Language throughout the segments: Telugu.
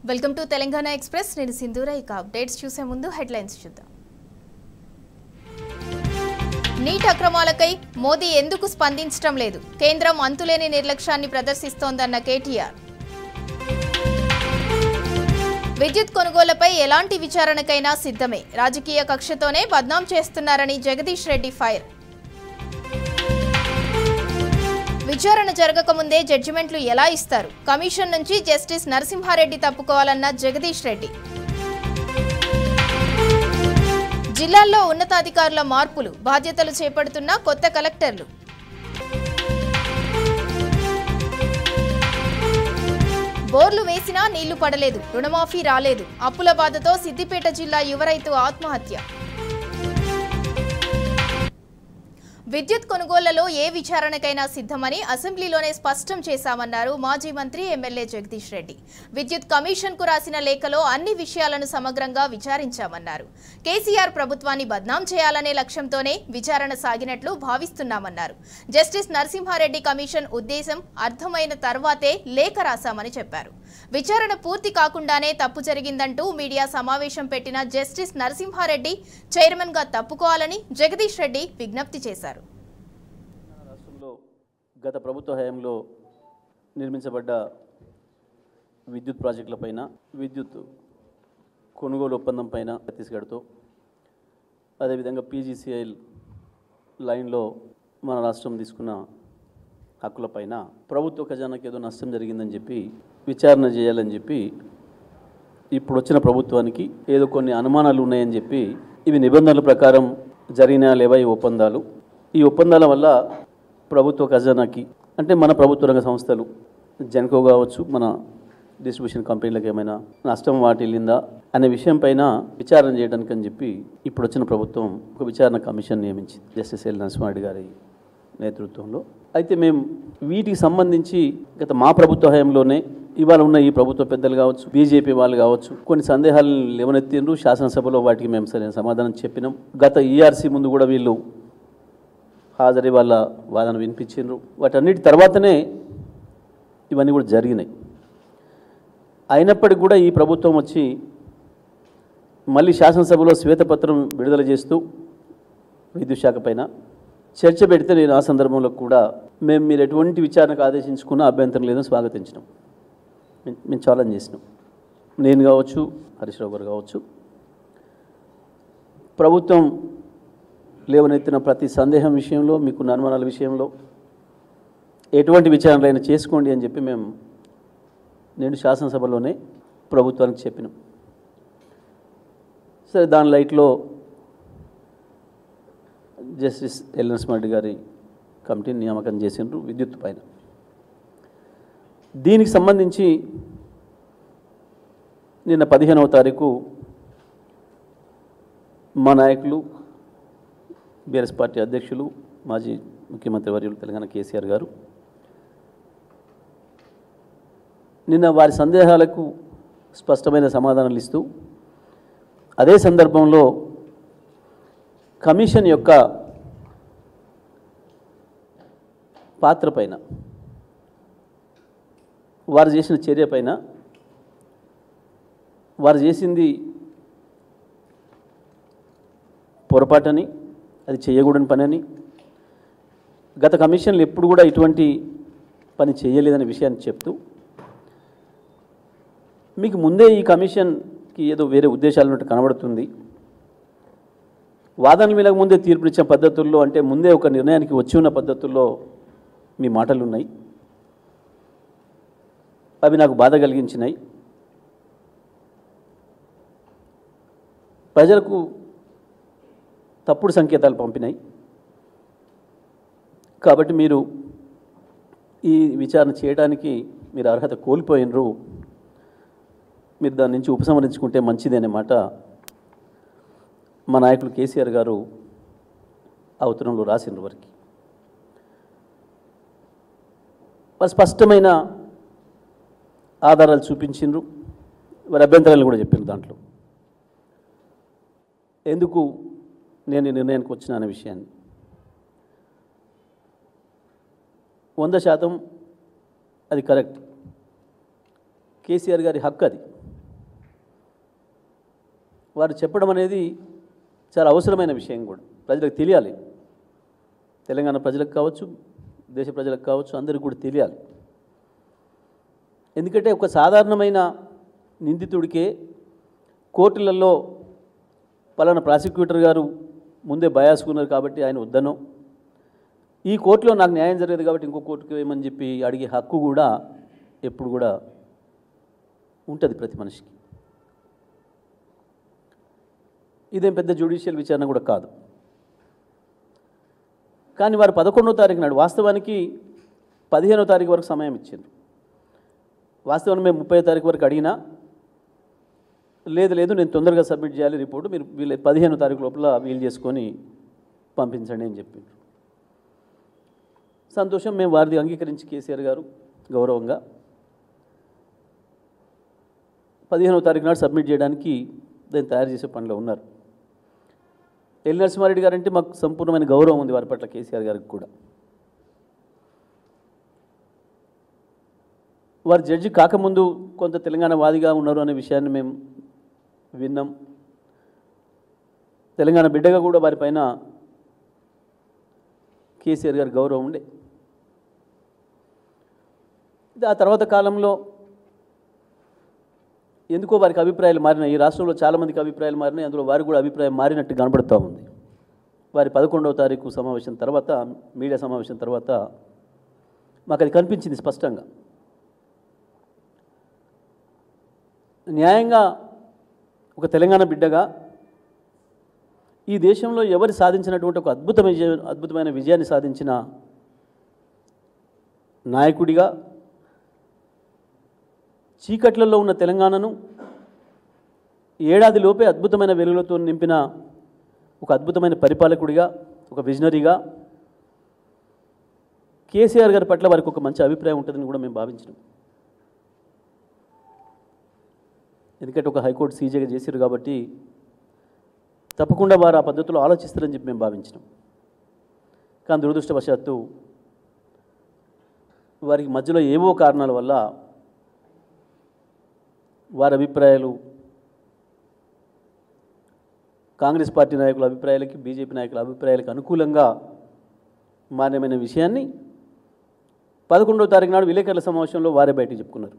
వెల్కమ్ టు తెలంగాణ ఎక్స్ప్రెస్ నేను సింధూర ఇక అప్డేట్స్ చూసే ముందు హెడ్లైన్స్ చూద్దాం నీట్ అక్రమాలకై మోదీ ఎందుకు స్పందించడం లేదు కేంద్రం అంతులేని నిర్లక్ష్యాన్ని ప్రదర్శిస్తోందన్న కేటీఆర్ విద్యుత్ కొనుగోళ్లపై ఎలాంటి విచారణకైనా సిద్ధమే రాజకీయ కక్షతోనే బద్నాం చేస్తున్నారని జగదీష్ రెడ్డి ఫైర్ విచారణ జరగకముందే జడ్జిమెంట్లు ఎలా ఇస్తారు కమిషన్ నుంచి జస్టిస్ నరసింహారెడ్డి తప్పుకోవాలన్న జగదీష్ రెడ్డి జిల్లాల్లో ఉన్నతాధికారుల మార్పులు బాధ్యతలు చేపడుతున్న కొత్త కలెక్టర్లు బోర్లు వేసినా నీళ్లు పడలేదు రుణమాఫీ రాలేదు అప్పుల బాధతో సిద్దిపేట జిల్లా యువ రైతు ఆత్మహత్య విద్యుత్ కొనుగోళ్లలో ఏ విచారణకైనా సిద్ధమని అసెంబ్లీలోనే స్పష్టం చేశామన్నారు మాజీ మంత్రి ఎమ్మెల్యే జగదీష్ రెడ్డి విద్యుత్ కమిషన్ కు రాసిన లేఖలో అన్ని విషయాలను సమగ్రంగా విచారించామన్నారు కేసీఆర్ ప్రభుత్వాన్ని బద్నాం చేయాలనే లక్ష్యంతోనే విచారణ సాగినట్లు భావిస్తున్నామన్నారు జస్టిస్ నరసింహారెడ్డి కమిషన్ ఉద్దేశం అర్థమైన తర్వాతే లేఖ రాశామని చెప్పారు విచారణ పూర్తి కాకుండానే తప్పు జరిగిందంటూ మీడియా సమావేశం పెట్టిన జస్టిస్ నరసింహారెడ్డి చైర్మన్ గా తప్పుకోవాలని జగదీష్ రెడ్డి విజ్ఞప్తి చేశారు రాష్ట్రంలో గత ప్రభుత్వ హయాంలో నిర్మించబడ్డ విద్యుత్ ప్రాజెక్టులపైన విద్యుత్ కొనుగోలు ఒప్పందం పైన ఛత్తీస్గఢ్తో అదేవిధంగా పీజీసీఐల్ లైన్లో మన రాష్ట్రం తీసుకున్న హక్కులపైన ప్రభుత్వ ఖజానాకి ఏదో నష్టం జరిగిందని చెప్పి విచారణ చేయాలని చెప్పి ఇప్పుడు వచ్చిన ప్రభుత్వానికి ఏదో కొన్ని అనుమానాలు ఉన్నాయని చెప్పి ఇవి నిబంధనల ప్రకారం జరిగిన లేవా ఈ ఒప్పందాలు ఈ ఒప్పందాల వల్ల ప్రభుత్వ ఖజానాకి అంటే మన ప్రభుత్వ రంగ సంస్థలు జెన్కో కావచ్చు మన డిస్ట్రిబ్యూషన్ కంపెనీలకు ఏమైనా నష్టం వాటిల్లిందా అనే విషయం పైన విచారణ చేయడానికి అని చెప్పి ఇప్పుడు వచ్చిన ప్రభుత్వం ఒక విచారణ కమిషన్ నియమించింది జస్టిస్ ఎల్ నరసింహారెడ్డి గారి నేతృత్వంలో అయితే మేము వీటికి సంబంధించి గత మా ప్రభుత్వ హయాంలోనే ఇవాళ ఉన్న ఈ ప్రభుత్వ పెద్దలు కావచ్చు బీజేపీ వాళ్ళు కావచ్చు కొన్ని సందేహాలు లేవనెత్తిండ్రు శాసనసభలో వాటికి మేము సరైన సమాధానం చెప్పినాం గత ఈఆర్సీ ముందు కూడా వీళ్ళు హాజరై వాళ్ళ వాదన వినిపించిండ్రు వాటన్నిటి తర్వాతనే ఇవన్నీ కూడా జరిగినాయి అయినప్పటికీ కూడా ఈ ప్రభుత్వం వచ్చి మళ్ళీ శాసనసభలో శ్వేతపత్రం విడుదల చేస్తూ విద్యుత్ శాఖ పైన చర్చ పెడితే నేను ఆ సందర్భంలో కూడా మేము మీరు ఎటువంటి విచారణకు ఆదేశించుకున్న అభ్యంతరం లేదని స్వాగతించినాం మేము- మేము ఛాలెంజ్ చేసినాం నేను కావచ్చు హరీష్ రావు గారు కావచ్చు ప్రభుత్వం లేవనెత్తిన ప్రతి సందేహం విషయంలో మీకున్న అనుమానాల విషయంలో ఎటువంటి విచారణలైనా చేసుకోండి అని చెప్పి మేము నేను శాసనసభలోనే ప్రభుత్వానికి చెప్పినాం సరే దాని లైట్లో జస్టిస్ ఎల్ నరసింహారెడ్డి గారి కమిటీని నియామకం చేసిండ్రు విద్యుత్ పైన దీనికి సంబంధించి నిన్న పదిహేనవ తారీఖు మా నాయకులు బీఆర్ఎస్ పార్టీ అధ్యక్షులు మాజీ ముఖ్యమంత్రి వర్యులు తెలంగాణ కేసీఆర్ గారు నిన్న వారి సందేహాలకు స్పష్టమైన సమాధానాలు ఇస్తూ అదే సందర్భంలో కమిషన్ యొక్క పాత్ర పైన వారు చేసిన చర్య పైన వారు చేసింది పొరపాటని అది చేయకూడని పని అని గత కమిషన్లు ఎప్పుడు కూడా ఇటువంటి పని చేయలేదనే విషయాన్ని చెప్తూ మీకు ముందే ఈ కమిషన్కి ఏదో వేరే ఉద్దేశాలు ఉన్నట్టు కనబడుతుంది వాదనల మీద ముందే తీర్పునిచ్చే పద్ధతుల్లో అంటే ముందే ఒక నిర్ణయానికి వచ్చి ఉన్న పద్ధతుల్లో మీ మాటలు ఉన్నాయి అవి నాకు బాధ కలిగించినాయి ప్రజలకు తప్పుడు సంకేతాలు పంపినాయి కాబట్టి మీరు ఈ విచారణ చేయడానికి మీరు అర్హత కోల్పోయినరు మీరు దాని నుంచి ఉపసంహరించుకుంటే మంచిది అనే మాట మా నాయకులు కేసీఆర్ గారు ఆ ఉత్తరంలో రాసిండ్రు వారికి వారు స్పష్టమైన ఆధారాలు చూపించిండ్రు వారి అభ్యంతరాలు కూడా చెప్పిండ్రు దాంట్లో ఎందుకు నేను ఈ నిర్ణయానికి వచ్చిన అనే విషయాన్ని వంద శాతం అది కరెక్ట్ కేసీఆర్ గారి హక్కు అది వారు చెప్పడం అనేది చాలా అవసరమైన విషయం కూడా ప్రజలకు తెలియాలి తెలంగాణ ప్రజలకు కావచ్చు దేశ ప్రజలకు కావచ్చు అందరికీ కూడా తెలియాలి ఎందుకంటే ఒక సాధారణమైన నిందితుడికే కోర్టులలో పలానా ప్రాసిక్యూటర్ గారు ముందే బయాసుకున్నారు కాబట్టి ఆయన వద్దనో ఈ కోర్టులో నాకు న్యాయం జరగదు కాబట్టి ఇంకో కోర్టుకి వేయమని చెప్పి అడిగే హక్కు కూడా ఎప్పుడు కూడా ఉంటుంది ప్రతి మనిషికి ఇదేం పెద్ద జ్యుడిషియల్ విచారణ కూడా కాదు కానీ వారు పదకొండో తారీఖు నాడు వాస్తవానికి పదిహేనో తారీఖు వరకు సమయం ఇచ్చింది వాస్తవానికి మేము ముప్పై తారీఖు వరకు అడిగినా లేదు లేదు నేను తొందరగా సబ్మిట్ చేయాలి రిపోర్టు మీరు వీళ్ళ పదిహేనో తారీఖు లోపల వీలు చేసుకొని పంపించండి అని చెప్పిండ్రు సంతోషం మేము వారిది అంగీకరించి కేసీఆర్ గారు గౌరవంగా పదిహేనవ తారీఖు నాడు సబ్మిట్ చేయడానికి దాన్ని తయారు చేసే పనిలో ఉన్నారు ఎల్ నరసింహారెడ్డి గారు అంటే మాకు సంపూర్ణమైన గౌరవం ఉంది వారి పట్ల కేసీఆర్ గారికి కూడా వారు జడ్జి కాకముందు కొంత తెలంగాణ వాదిగా ఉన్నారు అనే విషయాన్ని మేము విన్నాం తెలంగాణ బిడ్డగా కూడా వారిపైన కేసీఆర్ గారి గౌరవం ఉండే ఇది ఆ తర్వాత కాలంలో ఎందుకో వారికి అభిప్రాయాలు మారినాయి ఈ రాష్ట్రంలో చాలామందికి అభిప్రాయాలు మారినాయి అందులో వారికి కూడా అభిప్రాయం మారినట్టు కనబడుతూ ఉంది వారి పదకొండవ తారీఖు సమావేశం తర్వాత మీడియా సమావేశం తర్వాత మాకు అది కనిపించింది స్పష్టంగా న్యాయంగా ఒక తెలంగాణ బిడ్డగా ఈ దేశంలో ఎవరు సాధించినటువంటి ఒక అద్భుతమైన విజయ- అద్భుతమైన విజయాన్ని సాధించిన నాయకుడిగా చీకట్లలో ఉన్న తెలంగాణను ఏడాది లోపే అద్భుతమైన వెలుగులతో నింపిన ఒక అద్భుతమైన పరిపాలకుడిగా ఒక విజనరీగా కేసీఆర్ గారి పట్ల వారికి ఒక మంచి అభిప్రాయం ఉంటుందని కూడా మేము భావించినాం ఎందుకంటే ఒక హైకోర్టు సీజేగా చేశారు కాబట్టి తప్పకుండా వారు ఆ పద్ధతిలో ఆలోచిస్తారని చెప్పి మేము భావించినాం కానీ దురదృష్టవశాత్తు వారికి మధ్యలో ఏవో కారణాల వల్ల వారి అభిప్రాయాలు కాంగ్రెస్ పార్టీ నాయకుల అభిప్రాయాలకి బీజేపీ నాయకుల అభిప్రాయాలకు అనుకూలంగా మాన్యమైన విషయాన్ని పదకొండవ తారీఖు నాడు విలేకరుల సమావేశంలో వారే బయటకు చెప్పుకున్నారు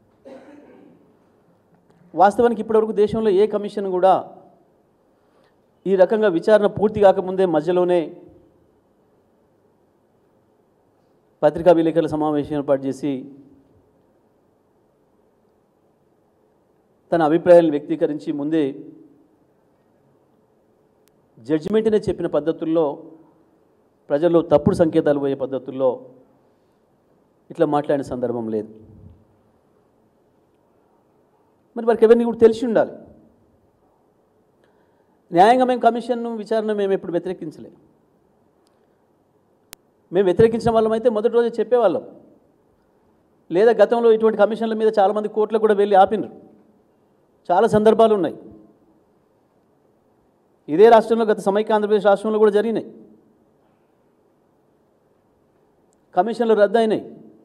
వాస్తవానికి ఇప్పటివరకు దేశంలో ఏ కమిషన్ కూడా ఈ రకంగా విచారణ పూర్తి కాకముందే మధ్యలోనే పత్రికా విలేకరుల సమావేశం ఏర్పాటు చేసి తన అభిప్రాయాలను వ్యక్తీకరించి ముందే జడ్జిమెంట్నే చెప్పిన పద్ధతుల్లో ప్రజల్లో తప్పుడు సంకేతాలు పోయే పద్ధతుల్లో ఇట్లా మాట్లాడిన సందర్భం లేదు మరి వారికి ఎవరిని కూడా తెలిసి ఉండాలి న్యాయంగా మేము కమిషన్ను విచారణ మేము ఎప్పుడు వ్యతిరేకించలే మేము వ్యతిరేకించిన వాళ్ళం అయితే మొదటి రోజే చెప్పేవాళ్ళం లేదా గతంలో ఇటువంటి కమిషన్ల మీద చాలామంది కోర్టులకు కూడా వెళ్ళి ఆపినారు చాలా సందర్భాలు ఉన్నాయి ఇదే రాష్ట్రంలో గత సమైక్య ఆంధ్రప్రదేశ్ రాష్ట్రంలో కూడా జరిగినాయి కమిషన్లు రద్దు అయినాయి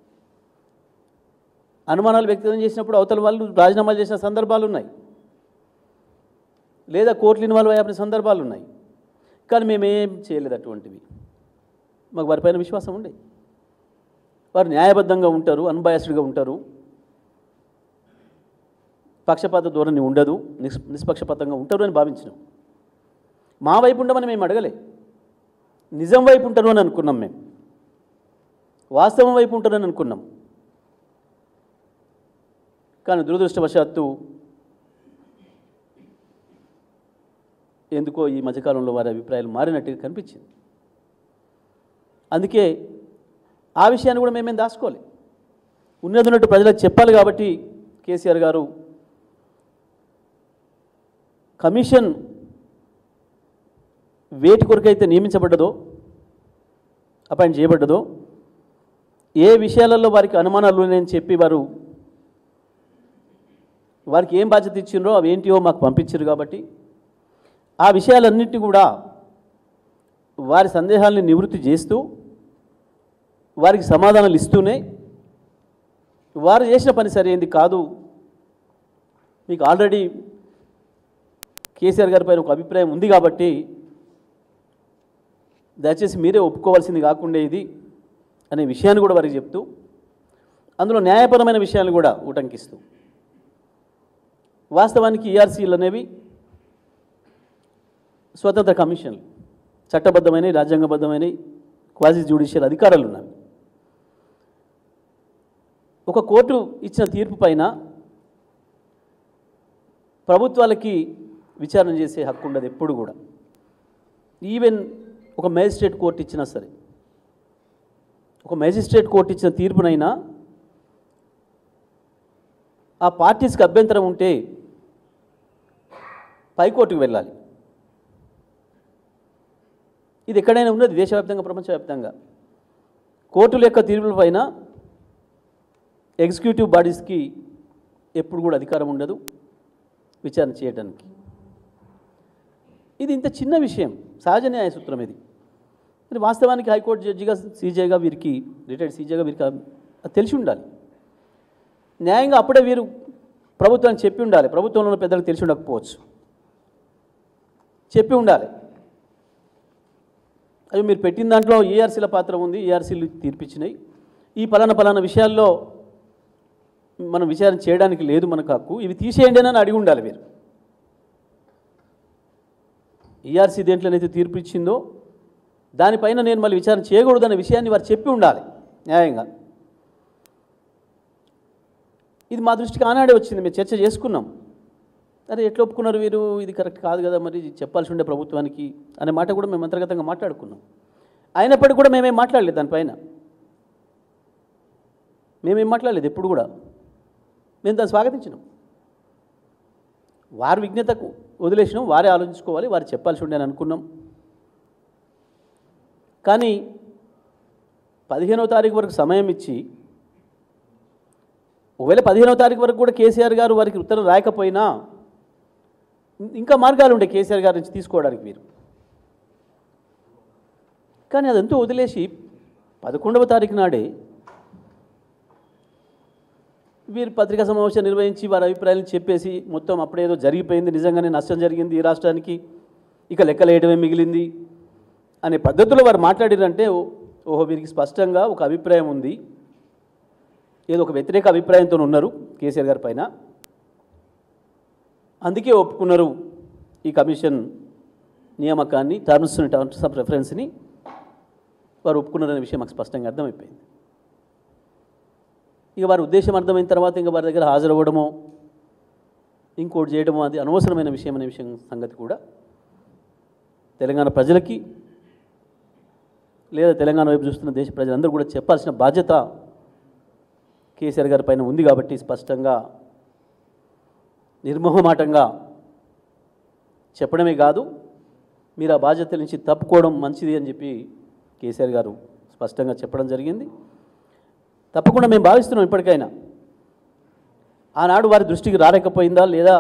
అనుమానాలు వ్యక్తం చేసినప్పుడు అవతల వాళ్ళు రాజీనామాలు చేసిన సందర్భాలు ఉన్నాయి లేదా కోర్టులు ఇన్వాల్వ్ అయ్యే సందర్భాలు ఉన్నాయి కానీ మేమేం చేయలేదు అటువంటివి మాకు వారిపైన విశ్వాసం ఉండే వారు న్యాయబద్ధంగా ఉంటారు అన్బయాస్డ్గా ఉంటారు పక్షపాత ధోరణి ఉండదు నిస్ నిష్పక్షపాతంగా ఉంటారు అని భావించినాం మా వైపు ఉండమని మేము అడగలే నిజం వైపు ఉంటారు అని అనుకున్నాం మేము వాస్తవం వైపు ఉంటారని అనుకున్నాం కానీ దురదృష్టవశాత్తు ఎందుకో ఈ మధ్యకాలంలో వారి అభిప్రాయాలు మారినట్టుగా కనిపించింది అందుకే ఆ విషయాన్ని కూడా మేమేం దాచుకోవాలి ఉన్నది ఉన్నట్టు ప్రజలకు చెప్పాలి కాబట్టి కేసీఆర్ గారు కమిషన్ వేటి కొరకైతే నియమించబడ్డదో అపాయింట్ చేయబడ్డదో ఏ విషయాలలో వారికి అనుమానాలు ఉన్నాయని చెప్పి వారు వారికి ఏం బాధ్యత ఇచ్చిండ్రో అవి ఏంటివో మాకు పంపించారు కాబట్టి ఆ విషయాలన్నింటినీ కూడా వారి సందేహాల్ని నివృత్తి చేస్తూ వారికి సమాధానాలు ఇస్తూనే వారు చేసిన పని సరైంది కాదు మీకు ఆల్రెడీ కేసీఆర్ గారి పైన ఒక అభిప్రాయం ఉంది కాబట్టి దయచేసి మీరే ఒప్పుకోవాల్సింది కాకుండా ఇది అనే విషయాన్ని కూడా వారికి చెప్తూ అందులో న్యాయపరమైన విషయాలు కూడా ఉటంకిస్తూ వాస్తవానికి ఈఆర్సీలు అనేవి స్వతంత్ర కమిషన్లు చట్టబద్ధమైన రాజ్యాంగబద్ధమైన క్వాజీ జ్యుడిషియల్ అధికారాలు ఉన్నవి ఒక కోర్టు ఇచ్చిన తీర్పు పైన ప్రభుత్వాలకి విచారణ చేసే హక్కు ఉండదు ఎప్పుడు కూడా ఈవెన్ ఒక మేజిస్ట్రేట్ కోర్టు ఇచ్చినా సరే ఒక మేజిస్ట్రేట్ కోర్టు ఇచ్చిన తీర్పునైనా ఆ పార్టీస్కి అభ్యంతరం ఉంటే పైకోర్టుకు వెళ్ళాలి ఇది ఎక్కడైనా ఉన్నది దేశవ్యాప్తంగా ప్రపంచవ్యాప్తంగా కోర్టుల యొక్క తీర్పుల పైన ఎగ్జిక్యూటివ్ బాడీస్కి ఎప్పుడు కూడా అధికారం ఉండదు విచారణ చేయడానికి ఇది ఇంత చిన్న విషయం సహజ న్యాయ సూత్రం ఇది మరి వాస్తవానికి హైకోర్టు జడ్జిగా సీజేగా వీరికి రిటైర్డ్ సీజేగా వీరికి అది తెలిసి ఉండాలి న్యాయంగా అప్పుడే వీరు ప్రభుత్వానికి చెప్పి ఉండాలి ప్రభుత్వంలో ఉన్న పెద్దలకు తెలిసి ఉండకపోవచ్చు చెప్పి ఉండాలి అవి మీరు పెట్టిన దాంట్లో ఏఆర్సీల పాత్ర ఉంది ఏఆర్సీలు తీర్పిచ్చినాయి ఈ పలానా పలానా విషయాల్లో మనం విచారణ చేయడానికి లేదు మనకు హక్కు ఇవి తీసేయండి అని అడిగి ఉండాలి మీరు ఈఆర్సీ దేంట్లోనైతే తీర్పు ఇచ్చిందో దానిపైన నేను మళ్ళీ విచారణ చేయకూడదనే విషయాన్ని వారు చెప్పి ఉండాలి న్యాయంగా ఇది మా దృష్టికి ఆనాడే వచ్చింది మేము చర్చ చేసుకున్నాం అరే ఎట్లా ఒప్పుకున్నారు వీరు ఇది కరెక్ట్ కాదు కదా మరి చెప్పాల్సి ఉండే ప్రభుత్వానికి అనే మాట కూడా మేము అంతర్గతంగా మాట్లాడుకున్నాం అయినప్పటికీ కూడా మేమేం మాట్లాడలేదు దానిపైన మేమేం మాట్లాడలేదు ఎప్పుడు కూడా మేము దాన్ని స్వాగతించినాం వారి విజ్ఞతకు వదిలేసినాం వారే ఆలోచించుకోవాలి వారు చెప్పాల్సి ఉండే అని అనుకున్నాం కానీ పదిహేనవ తారీఖు వరకు సమయం ఇచ్చి ఒకవేళ పదిహేనవ తారీఖు వరకు కూడా కేసీఆర్ గారు వారికి ఉత్తరం రాయకపోయినా ఇంకా మార్గాలు ఉండే కేసీఆర్ గారి నుంచి తీసుకోవడానికి మీరు కానీ అదంతా వదిలేసి పదకొండవ తారీఖు నాడే వీరు పత్రికా సమావేశం నిర్వహించి వారి అభిప్రాయాలను చెప్పేసి మొత్తం అప్పుడేదో జరిగిపోయింది నిజంగానే నష్టం జరిగింది ఈ రాష్ట్రానికి ఇక లెక్కలేయడమే మిగిలింది అనే పద్ధతిలో వారు మాట్లాడారంటే ఓ- ఓహో వీరికి స్పష్టంగా ఒక అభిప్రాయం ఉంది ఏదో ఒక వ్యతిరేక అభిప్రాయంతో ఉన్నారు కేసీఆర్ గారి పైన అందుకే ఒప్పుకున్నారు ఈ కమిషన్ నియామకాన్ని టర్మ్స్ టర్మ్స్ ఆఫ్ రెఫరెన్స్ని వారు ఒప్పుకున్నారనే విషయం మాకు స్పష్టంగా అర్థమైపోయింది ఇక వారి ఉద్దేశం అర్థమైన తర్వాత ఇంకా వారి దగ్గర హాజరవ్వడమో ఇంకోటి చేయడమో అది అనవసరమైన విషయం అనే విషయం సంగతి కూడా తెలంగాణ ప్రజలకి లేదా తెలంగాణ వైపు చూస్తున్న దేశ ప్రజలందరూ కూడా చెప్పాల్సిన బాధ్యత కేసీఆర్ గారి పైన ఉంది కాబట్టి స్పష్టంగా నిర్మోహమాటంగా చెప్పడమే కాదు మీరు ఆ బాధ్యతల నుంచి తప్పుకోవడం మంచిది అని చెప్పి కేసీఆర్ గారు స్పష్టంగా చెప్పడం జరిగింది తప్పకుండా మేము భావిస్తున్నాం ఇప్పటికైనా ఆనాడు వారి దృష్టికి రాలేకపోయిందా లేదా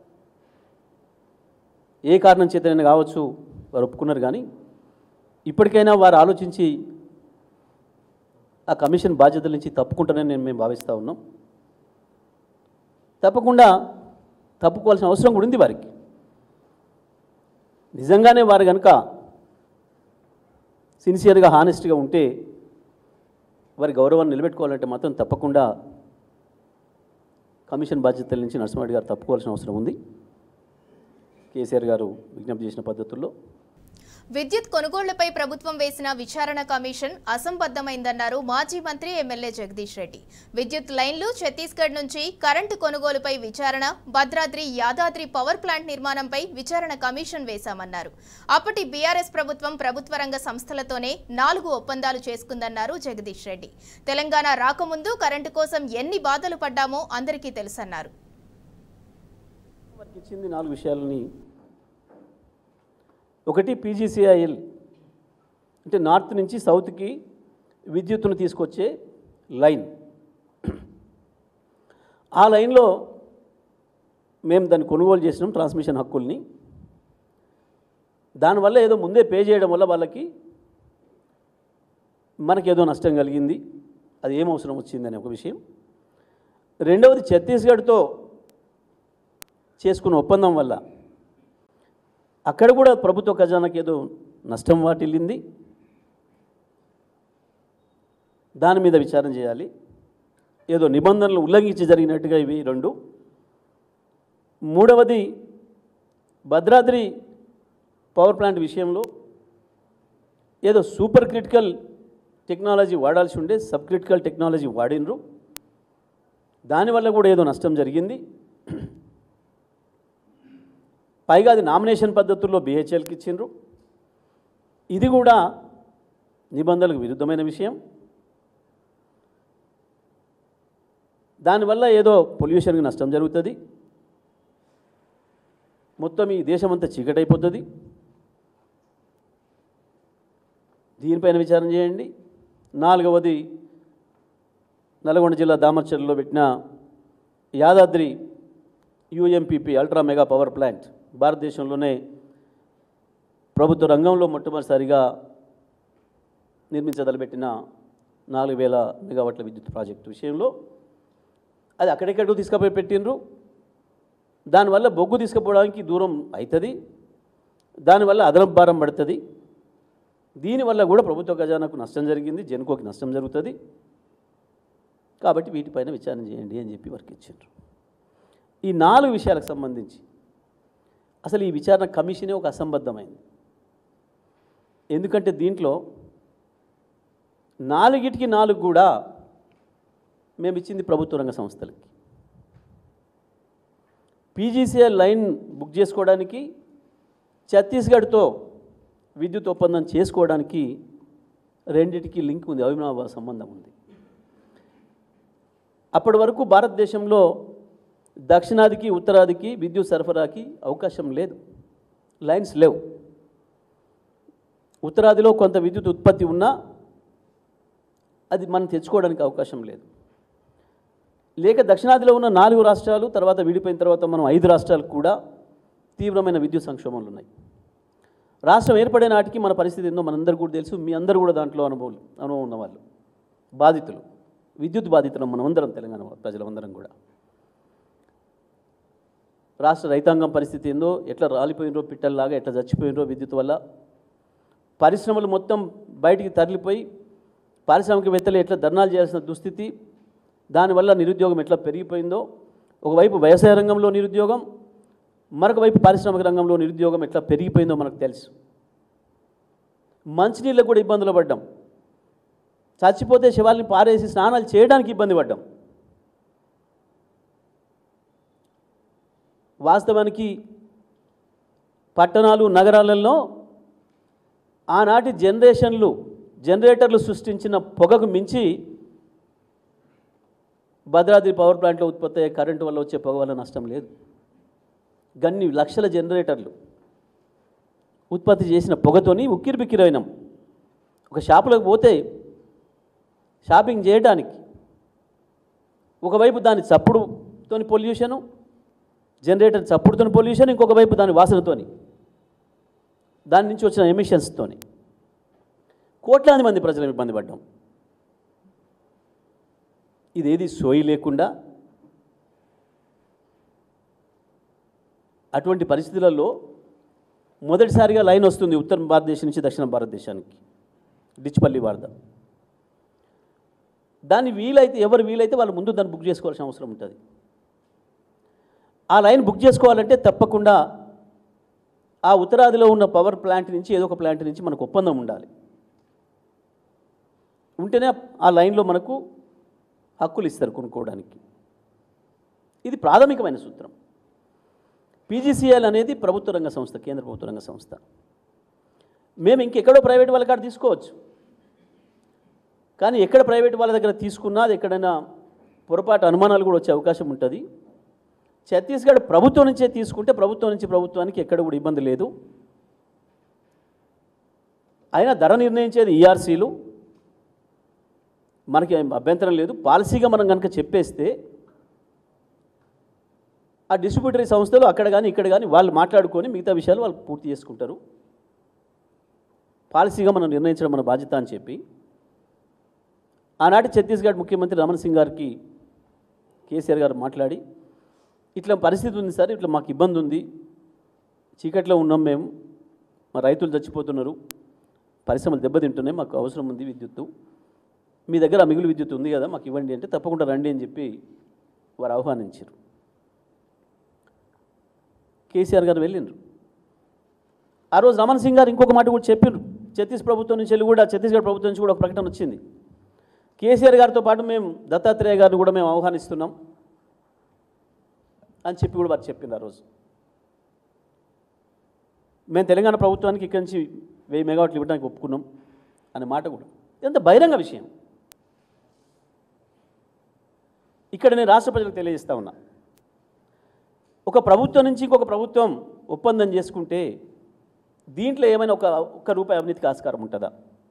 ఏ కారణం చేతనైనా కావచ్చు వారు ఒప్పుకున్నారు కానీ ఇప్పటికైనా వారు ఆలోచించి ఆ కమిషన్ బాధ్యతల నుంచి తప్పుకుంటానని నేను మేము భావిస్తూ ఉన్నాం తప్పకుండా తప్పుకోవాల్సిన అవసరం కూడా ఉంది వారికి నిజంగానే వారు కనుక సిన్సియర్గా హానెస్ట్గా ఉంటే వారి గౌరవాన్ని నిలబెట్టుకోవాలంటే మాత్రం తప్పకుండా కమిషన్ బాధ్యతల నుంచి నరసింహారెడ్డి గారు తప్పుకోవాల్సిన అవసరం ఉంది కేసీఆర్ గారు విజ్ఞప్తి చేసిన పద్ధతుల్లో విద్యుత్ కొనుగోళ్లపై ప్రభుత్వం వేసిన విచారణ కమిషన్ అసంబద్ధమైందన్నారు మాజీ మంత్రి ఎమ్మెల్యే జగదీష్ రెడ్డి విద్యుత్ లైన్లు ఛత్తీస్గఢ్ నుంచి కరెంటు కొనుగోలుపై విచారణ భద్రాద్రి యాదాద్రి పవర్ ప్లాంట్ నిర్మాణంపై విచారణ కమిషన్ వేశామన్నారు అప్పటి బీఆర్ఎస్ ప్రభుత్వం ప్రభుత్వ రంగ సంస్థలతోనే నాలుగు ఒప్పందాలు చేసుకుందన్నారు జగదీష్ రెడ్డి తెలంగాణ రాకముందు కరెంటు కోసం ఎన్ని బాధలు పడ్డామో అందరికీ తెలుసన్నారు వారికి ఇచ్చింది నాలుగు విషయాలని ఒకటి పీజీసీఐఎల్ అంటే నార్త్ నుంచి సౌత్కి విద్యుత్తును తీసుకొచ్చే లైన్ ఆ లైన్లో మేము దాన్ని కొనుగోలు చేసినాం ట్రాన్స్మిషన్ హక్కుల్ని దానివల్ల ఏదో ముందే పే చేయడం వల్ల వాళ్ళకి మనకేదో నష్టం కలిగింది అది ఏం అవసరం వచ్చిందని ఒక విషయం రెండవది ఛత్తీస్గఢ్తో చేసుకున్న ఒప్పందం వల్ల అక్కడ కూడా ప్రభుత్వ ఖజానాకి ఏదో నష్టం వాటిల్లింది దాని మీద విచారణ చేయాలి ఏదో నిబంధనలు ఉల్లంఘించి జరిగినట్టుగా ఇవి రెండు మూడవది భద్రాద్రి పవర్ ప్లాంట్ విషయంలో ఏదో సూపర్ క్రిటికల్ టెక్నాలజీ వాడాల్సి ఉండే సబ్ క్రిటికల్ టెక్నాలజీ వాడినరు దానివల్ల కూడా ఏదో నష్టం జరిగింది పైగా అది నామినేషన్ పద్ధతుల్లో బిహెచ్ఎల్కి ఇచ్చిండ్రు ఇది కూడా నిబంధనలకు విరుద్ధమైన విషయం దానివల్ల ఏదో పొల్యూషన్కి నష్టం జరుగుతుంది మొత్తం ఈ దేశమంతా చీకటైపోతుంది దీనిపైన విచారణ చేయండి నాలుగవది నల్గొండ జిల్లా దామర్చర్లో పెట్టిన Yadadri UMPP ultra mega power plant భారతదేశంలోనే ప్రభుత్వ రంగంలో మొట్టమొదటిసారిగా నిర్మించదలబెట్టిన నాలుగు వేల మెగావాట్ల విద్యుత్ ప్రాజెక్టు విషయంలో అది అక్కడెక్కడికో తీసుకుపోయి పెట్టిండ్రు దానివల్ల బొగ్గు తీసుకుపోవడానికి దూరం అవుతుంది దానివల్ల అదనపు భారం పడుతుంది దీనివల్ల కూడా ప్రభుత్వ ఖజానాకు నష్టం జరిగింది జెన్కోకి నష్టం జరుగుతుంది కాబట్టి వీటిపైన విచారణ చేయండి అని చెప్పి వారికి ఇచ్చిండ్రు ఈ నాలుగు విషయాలకు సంబంధించి అసలు ఈ విచారణ కమిషనే ఒక అసంబద్ధమైంది ఎందుకంటే దీంట్లో నాలుగిటికి నాలుగు కూడా మేము ఇచ్చింది ప్రభుత్వ రంగ సంస్థలకి పీజీసీఎల్ లైన్ బుక్ చేసుకోవడానికి ఛత్తీస్గఢ్తో విద్యుత్ ఒప్పందం చేసుకోవడానికి రెండిటికి లింక్ ఉంది అవినాభావ సంబంధం ఉంది అప్పటి వరకు భారతదేశంలో దక్షిణాదికి ఉత్తరాదికి విద్యుత్ సరఫరాకి అవకాశం లేదు లైన్స్ లేవు ఉత్తరాదిలో కొంత విద్యుత్ ఉత్పత్తి ఉన్నా అది మనం తెచ్చుకోవడానికి అవకాశం లేదు లేక దక్షిణాదిలో ఉన్న నాలుగు రాష్ట్రాలు తర్వాత విడిపోయిన తర్వాత మనం ఐదు రాష్ట్రాలకు కూడా తీవ్రమైన విద్యుత్ సంక్షోభాలు ఉన్నాయి రాష్ట్రం ఏర్పడే నాటికి మన పరిస్థితి ఏందో మనందరూ కూడా తెలుసు మీ అందరూ కూడా దాంట్లో అనుభవం అనుభవం ఉన్నవాళ్ళు బాధితులు విద్యుత్ బాధితులు మనమందరం తెలంగాణ ప్రజలందరం కూడా రాష్ట్ర రైతాంగం పరిస్థితి ఏందో ఎట్లా రాలిపోయినరో పిట్టల్లాగా ఎట్లా చచ్చిపోయినరో విద్యుత్ వల్ల పరిశ్రమలు మొత్తం బయటికి తరలిపోయి పారిశ్రామికవేత్తలు ఎట్లా ధర్నాలు చేయాల్సిన దుస్థితి దానివల్ల నిరుద్యోగం ఎట్లా పెరిగిపోయిందో ఒకవైపు వ్యవసాయ రంగంలో నిరుద్యోగం మరొక వైపు పారిశ్రామిక రంగంలో నిరుద్యోగం ఎట్లా పెరిగిపోయిందో మనకు తెలుసు మంచినీళ్ళకు కూడా ఇబ్బందులు పడ్డాం చచ్చిపోతే శవాల్ని పారేసి స్నానాలు చేయడానికి ఇబ్బంది పడ్డాం వాస్తవానికి పట్టణాలు నగరాలలో ఆనాటి జనరేషన్లు జనరేటర్లు సృష్టించిన పొగకు మించి భద్రాద్రి పవర్ ప్లాంట్లో ఉత్పత్తి అయ్యే కరెంటు వల్ల వచ్చే పొగ వల్ల నష్టం లేదు గన్ని లక్షల జనరేటర్లు ఉత్పత్తి చేసిన పొగతోని ఉక్కిరి బిక్కిరైనాం ఒక షాపులోకి పోతే షాపింగ్ చేయడానికి ఒకవైపు దాని చప్పుడుతోని పొల్యూషను జనరేటర్ చప్పుడుతోని పొల్యూషన్ ఇంకొక వైపు దాని వాసనతోని దాని నుంచి వచ్చిన ఎమిషన్స్తోని కోట్లాది మంది ప్రజలు ఇబ్బంది పడ్డాం ఇదేది సోయి లేకుండా అటువంటి పరిస్థితులలో మొదటిసారిగా లైన్ వస్తుంది ఉత్తర భారతదేశం నుంచి దక్షిణ భారతదేశానికి డిచ్పల్లి వారద దాన్ని వీలైతే ఎవరు వీలైతే వాళ్ళు ముందు దాన్ని బుక్ చేసుకోవాల్సిన అవసరం ఉంటుంది ఆ లైన్ బుక్ చేసుకోవాలంటే తప్పకుండా ఆ ఉత్తరాదిలో ఉన్న పవర్ ప్లాంట్ నుంచి ఏదో ఒక ప్లాంట్ నుంచి మనకు ఒప్పందం ఉండాలి ఉంటేనే ఆ లైన్లో మనకు హక్కులు ఇస్తారు కొనుక్కోవడానికి ఇది ప్రాథమికమైన సూత్రం పీజీసీఎల్ అనేది ప్రభుత్వ రంగ సంస్థ కేంద్ర ప్రభుత్వ రంగ సంస్థ మేము ఇంకెక్కడో ప్రైవేట్ వాళ్ళ కాడ తీసుకోవచ్చు కానీ ఎక్కడ ప్రైవేట్ వాళ్ళ దగ్గర తీసుకున్నా అది ఎక్కడైనా పొరపాటు అనుమానాలు కూడా వచ్చే అవకాశం ఉంటుంది ఛత్తీస్గఢ్ ప్రభుత్వం నుంచే తీసుకుంటే ప్రభుత్వం నుంచి ప్రభుత్వానికి ఎక్కడ కూడా ఇబ్బంది లేదు అయినా ధర నిర్ణయించేది ఈఆర్సీలు మనకి ఏం అభ్యంతరం లేదు పాలసీగా మనం కనుక చెప్పేస్తే ఆ డిస్ట్రిబ్యూటరీ సంస్థలు అక్కడ కానీ ఇక్కడ కానీ వాళ్ళు మాట్లాడుకొని మిగతా విషయాలు వాళ్ళు పూర్తి చేసుకుంటారు పాలసీగా మనం నిర్ణయించడం మన బాధ్యత అని చెప్పి ఆనాటి ఛత్తీస్గఢ్ ముఖ్యమంత్రి రమణ్ సింగ్ గారికి కేసీఆర్ గారు మాట్లాడి ఇట్లా పరిస్థితి ఉంది సార్ ఇట్లా మాకు ఇబ్బంది ఉంది చీకట్లో ఉన్నాం మేము మా రైతులు చచ్చిపోతున్నారు పరిశ్రమలు దెబ్బతింటున్నాయి మాకు అవసరం ఉంది విద్యుత్తు మీ దగ్గర మిగులు విద్యుత్ ఉంది కదా మాకు ఇవ్వండి అంటే తప్పకుండా రండి అని చెప్పి వారు ఆహ్వానించారు కేసీఆర్ గారు వెళ్ళిండ్రు ఆ రోజు రమణ్ సింగ్ గారు ఇంకొక మాట కూడా చెప్పిండ్రు ఛత్తీస్ ప్రభుత్వం నుంచి వెళ్ళి కూడా ఛత్తీస్గఢ్ ప్రభుత్వం నుంచి కూడా ఒక ప్రకటన వచ్చింది కేసీఆర్ గారితో పాటు మేము దత్తాత్రేయ గారిని కూడా మేము ఆహ్వానిస్తున్నాం అని చెప్పి కూడా వారు చెప్పింది ఆ రోజు మేము తెలంగాణ ప్రభుత్వానికి ఇక్కడి నుంచి వెయ్యి మెగావాట్లు ఇవ్వడానికి ఒప్పుకున్నాం అనే మాట కూడా ఎంత బహిరంగ విషయం ఇక్కడ నేను రాష్ట్ర ప్రజలకు తెలియజేస్తా ఉన్నా ఒక ప్రభుత్వం నుంచి ఇంకొక ప్రభుత్వం ఒప్పందం చేసుకుంటే దీంట్లో ఏమైనా ఒక ఒక్క రూపాయి అవినీతికి ఆస్కారం ఉంటుందా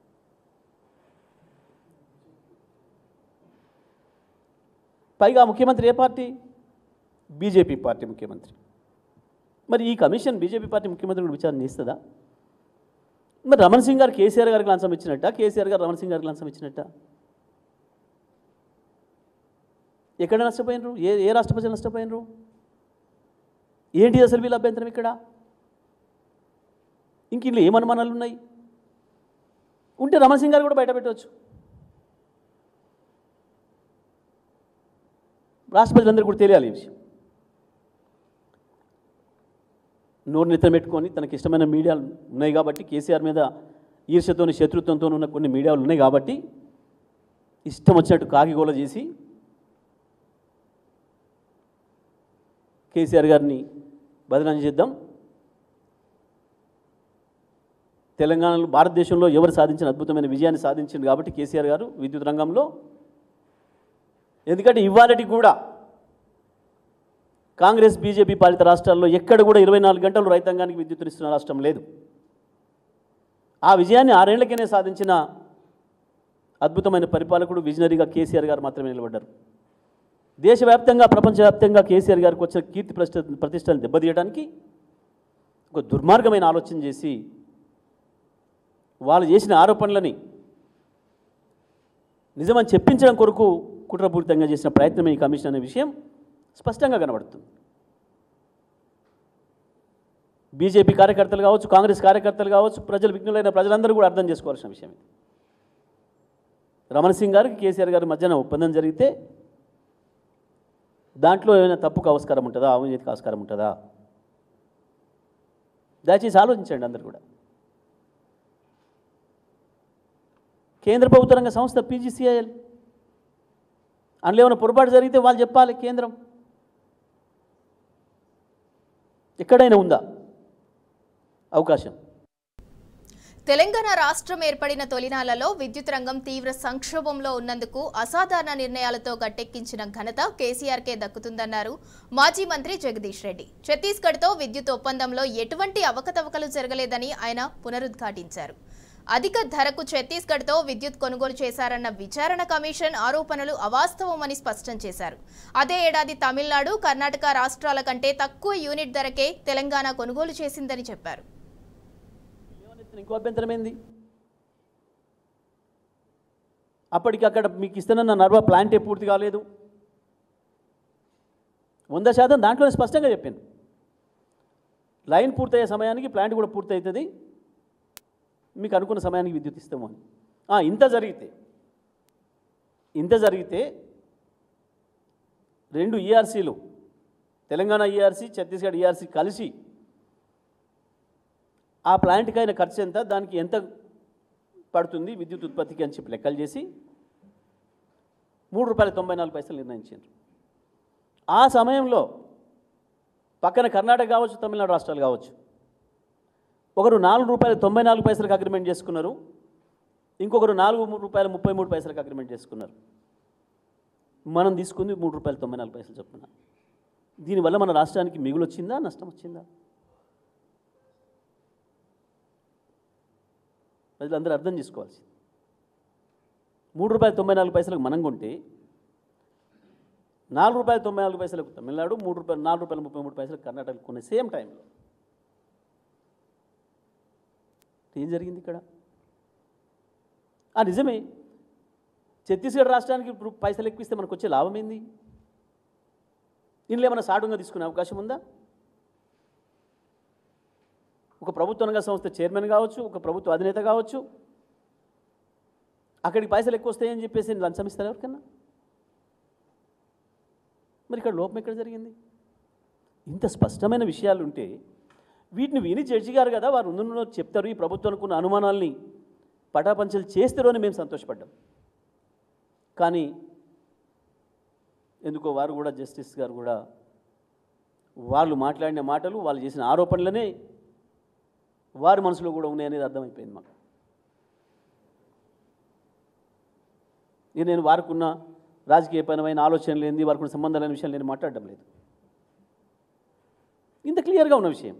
పైగా ముఖ్యమంత్రి ఏ పార్టీ బీజేపీ పార్టీ ముఖ్యమంత్రి మరి ఈ కమిషన్ బీజేపీ పార్టీ ముఖ్యమంత్రి కూడా విచారణ చేస్తుందా మరి రమణ్ సింగ్ గారు కేసీఆర్ గారికి లంచం ఇచ్చినట్ట కేసీఆర్ గారు రమణ్ సింగ్ గారికి లంచం ఇచ్చినట్ట ఎక్కడ నష్టపోయినరు ఏ ఏ రాష్ట్ర ప్రజలు నష్టపోయినరు ఏంటి అసలు వీళ్ళ అభ్యంతరం ఇక్కడ ఇంక ఇందులో ఏం అనుమానాలు ఉన్నాయి ఉంటే రమణ్ సింగ్ గారు కూడా బయట పెట్టవచ్చు రాష్ట్ర ప్రజలందరూ కూడా తెలియాలి ఈ విషయం నోరు నెత్తం పెట్టుకొని తనకి ఇష్టమైన మీడియాలు ఉన్నాయి కాబట్టి కేసీఆర్ మీద ఈర్ష్యతోని శత్రుత్వంతో ఉన్న కొన్ని మీడియాలు ఉన్నాయి కాబట్టి ఇష్టం వచ్చినట్టు కాకిగోల చేసి కేసీఆర్ గారిని బదనాం చేద్దాం తెలంగాణలో భారతదేశంలో ఎవరు సాధించిన అద్భుతమైన విజయాన్ని సాధించింది కాబట్టి కేసీఆర్ గారు విద్యుత్ రంగంలో ఎందుకంటే ఇవాళటి కూడా కాంగ్రెస్ బీజేపీ పాలిత రాష్ట్రాల్లో ఎక్కడ కూడా ఇరవై నాలుగు గంటలు రైతాంగానికి విద్యుత్తునిస్తున్న రాష్ట్రం లేదు ఆ విజయాన్ని ఆరేళ్లకేనే సాధించిన అద్భుతమైన పరిపాలకుడు విజనరీగా కేసీఆర్ గారు మాత్రమే నిలబడ్డారు దేశవ్యాప్తంగా ప్రపంచవ్యాప్తంగా కేసీఆర్ గారికి వచ్చిన కీర్తి ప్రతిష్ట ప్రతిష్టలు దెబ్బతీయడానికి ఒక దుర్మార్గమైన ఆలోచన చేసి వాళ్ళు చేసిన ఆరోపణలని నిజమని చెప్పించడం కొరకు కుట్రపూరితంగా చేసిన ప్రయత్నమే ఈ కమిషన్ అనే విషయం స్పష్టంగా కనబడుతుంది బీజేపీ కార్యకర్తలు కావచ్చు కాంగ్రెస్ కార్యకర్తలు కావచ్చు ప్రజలు విఘ్నులైన ప్రజలందరూ కూడా అర్థం చేసుకోవాల్సిన విషయం ఇది రమణ సింగ్ గారికి కేసీఆర్ గారి మధ్యన ఒప్పందం జరిగితే దాంట్లో ఏమైనా తప్పుకు ఆస్కారం ఉంటుందా అవినీతికి ఆస్కారం ఉంటుందా దయచేసి ఆలోచించండి అందరు కూడా కేంద్ర ప్రభుత్వ రంగ సంస్థ పీజీసీఐఎల్ అందులో ఏమైనా పొరపాటు జరిగితే వాళ్ళు చెప్పాలి కేంద్రం ఎక్కడైనా ఉందా అవకాశం తెలంగాణ రాష్ట్రం ఏర్పడిన తొలినాళ్లలో విద్యుత్ రంగం తీవ్ర సంక్షోభంలో ఉన్నందుకు అసాధారణ నిర్ణయాలతో గట్టెక్కించిన ఘనత కేసీఆర్కే దక్కుతుందన్నారు మాజీ మంత్రి జగదీష్ రెడ్డి ఛత్తీస్గఢ్తో విద్యుత్ ఒప్పందంలో ఎటువంటి అవకతవకలు జరగలేదని ఆయన పునరుద్ఘాటించారు అధిక ధరకు ఛత్తీస్గఢ్తో విద్యుత్ కొనుగోలు చేశారన్న విచారణ కమిషన్ ఆరోపణలు అవాస్తవమని స్పష్టం చేశారు అదే ఏడాది తమిళనాడు కర్ణాటక రాష్ట్రాల కంటే తక్కువ యూనిట్ ధరకే తెలంగాణ కొనుగోలు చేసిందని చెప్పారు ఏమన్నా ఇంకో అభ్యంతరం ఏంది అప్పటికి అక్కడ మీకు ఇస్తున్న నర్వా ప్లాంటే పూర్తి కాలేదు వంద శాతం దాంట్లోనే స్పష్టంగా చెప్పాను లైన్ పూర్తయ్యే సమయానికి ప్లాంట్ కూడా పూర్తి అవుతుంది మీకు అనుకున్న సమయానికి విద్యుత్ ఇస్తాము అని ఆ, ఇంత జరిగితే ఇంత జరిగితే రెండు ఈఆర్సీలు తెలంగాణ ఈఆర్సీ ఛత్తీస్గఢ్ ఈఆర్సీ కలిసి ఆ ప్లాంట్కి అయిన ఖర్చు ఎంత దానికి ఎంత పడుతుంది విద్యుత్ ఉత్పత్తికి అని చెప్పి లెక్కలు చేసి మూడు రూపాయల తొంభై నాలుగు పైసలు నిర్ణయించారు ఆ సమయంలో పక్కన కర్ణాటక కావచ్చు తమిళనాడు రాష్ట్రాలు కావచ్చు ఒకరు నాలుగు రూపాయల తొంభై నాలుగు పైసలకు అగ్రిమెంట్ చేసుకున్నారు ఇంకొకరు నాలుగు ము- రూపాయల ముప్పై మూడు పైసలకు అగ్రిమెంట్ చేసుకున్నారు మనం తీసుకుంది మూడు రూపాయల తొంభై నాలుగు పైసలు చొప్పున దీనివల్ల మన రాష్ట్రానికి మిగులు వచ్చిందా నష్టం వచ్చిందా ప్రజలందరూ అర్థం చేసుకోవాల్సింది మూడు రూపాయల తొంభై నాలుగు పైసలకు మనం కొంటే నాలుగు రూపాయల తొంభై నాలుగు పైసలకు తమిళనాడు మూడు రూపాయలు నాలుగు రూపాయల ముప్పై మూడు పైసలకు కర్ణాటక కొనే సేమ్ టైంలో ఏం జరిగింది ఇక్కడ ఆ నిజమే ఛత్తీస్గఢ్ రాష్ట్రానికి ఇప్పుడు పైసలు ఎక్కువిస్తే మనకు వచ్చే లాభం ఏంది ఇందులో ఏమైనా సాడుగా తీసుకునే అవకాశం ఉందా ఒక ప్రభుత్వ రంగ సంస్థ చైర్మన్ కావచ్చు ఒక ప్రభుత్వ అధినేత కావచ్చు అక్కడికి పైసలు ఎక్కువ వస్తాయని చెప్పేసి లంచం ఇస్తారు ఎవరికన్నా మరి ఇక్కడ లోపం ఎక్కడ జరిగింది ఇంత స్పష్టమైన విషయాలు ఉంటే వీటిని విని జడ్జి గారు కదా వారు ఉన్న చెప్తారు ఈ ప్రభుత్వానికి ఉన్న అనుమానాల్ని పటాపంచలు చేస్తారు అని మేము సంతోషపడ్డాం కానీ ఎందుకో వారు కూడా జస్టిస్ గారు కూడా వాళ్ళు మాట్లాడిన మాటలు వాళ్ళు చేసిన ఆరోపణలనే వారి మనసులో కూడా ఉన్నాయనేది అర్థమైపోయింది మాకు ఇది నేను వారికి ఉన్న రాజకీయ పరమైన ఆలోచనలు ఏంది వారికి ఉన్న సంబంధాలైన విషయాలు నేను మాట్లాడడం లేదు ఇంత క్లియర్గా ఉన్న విషయం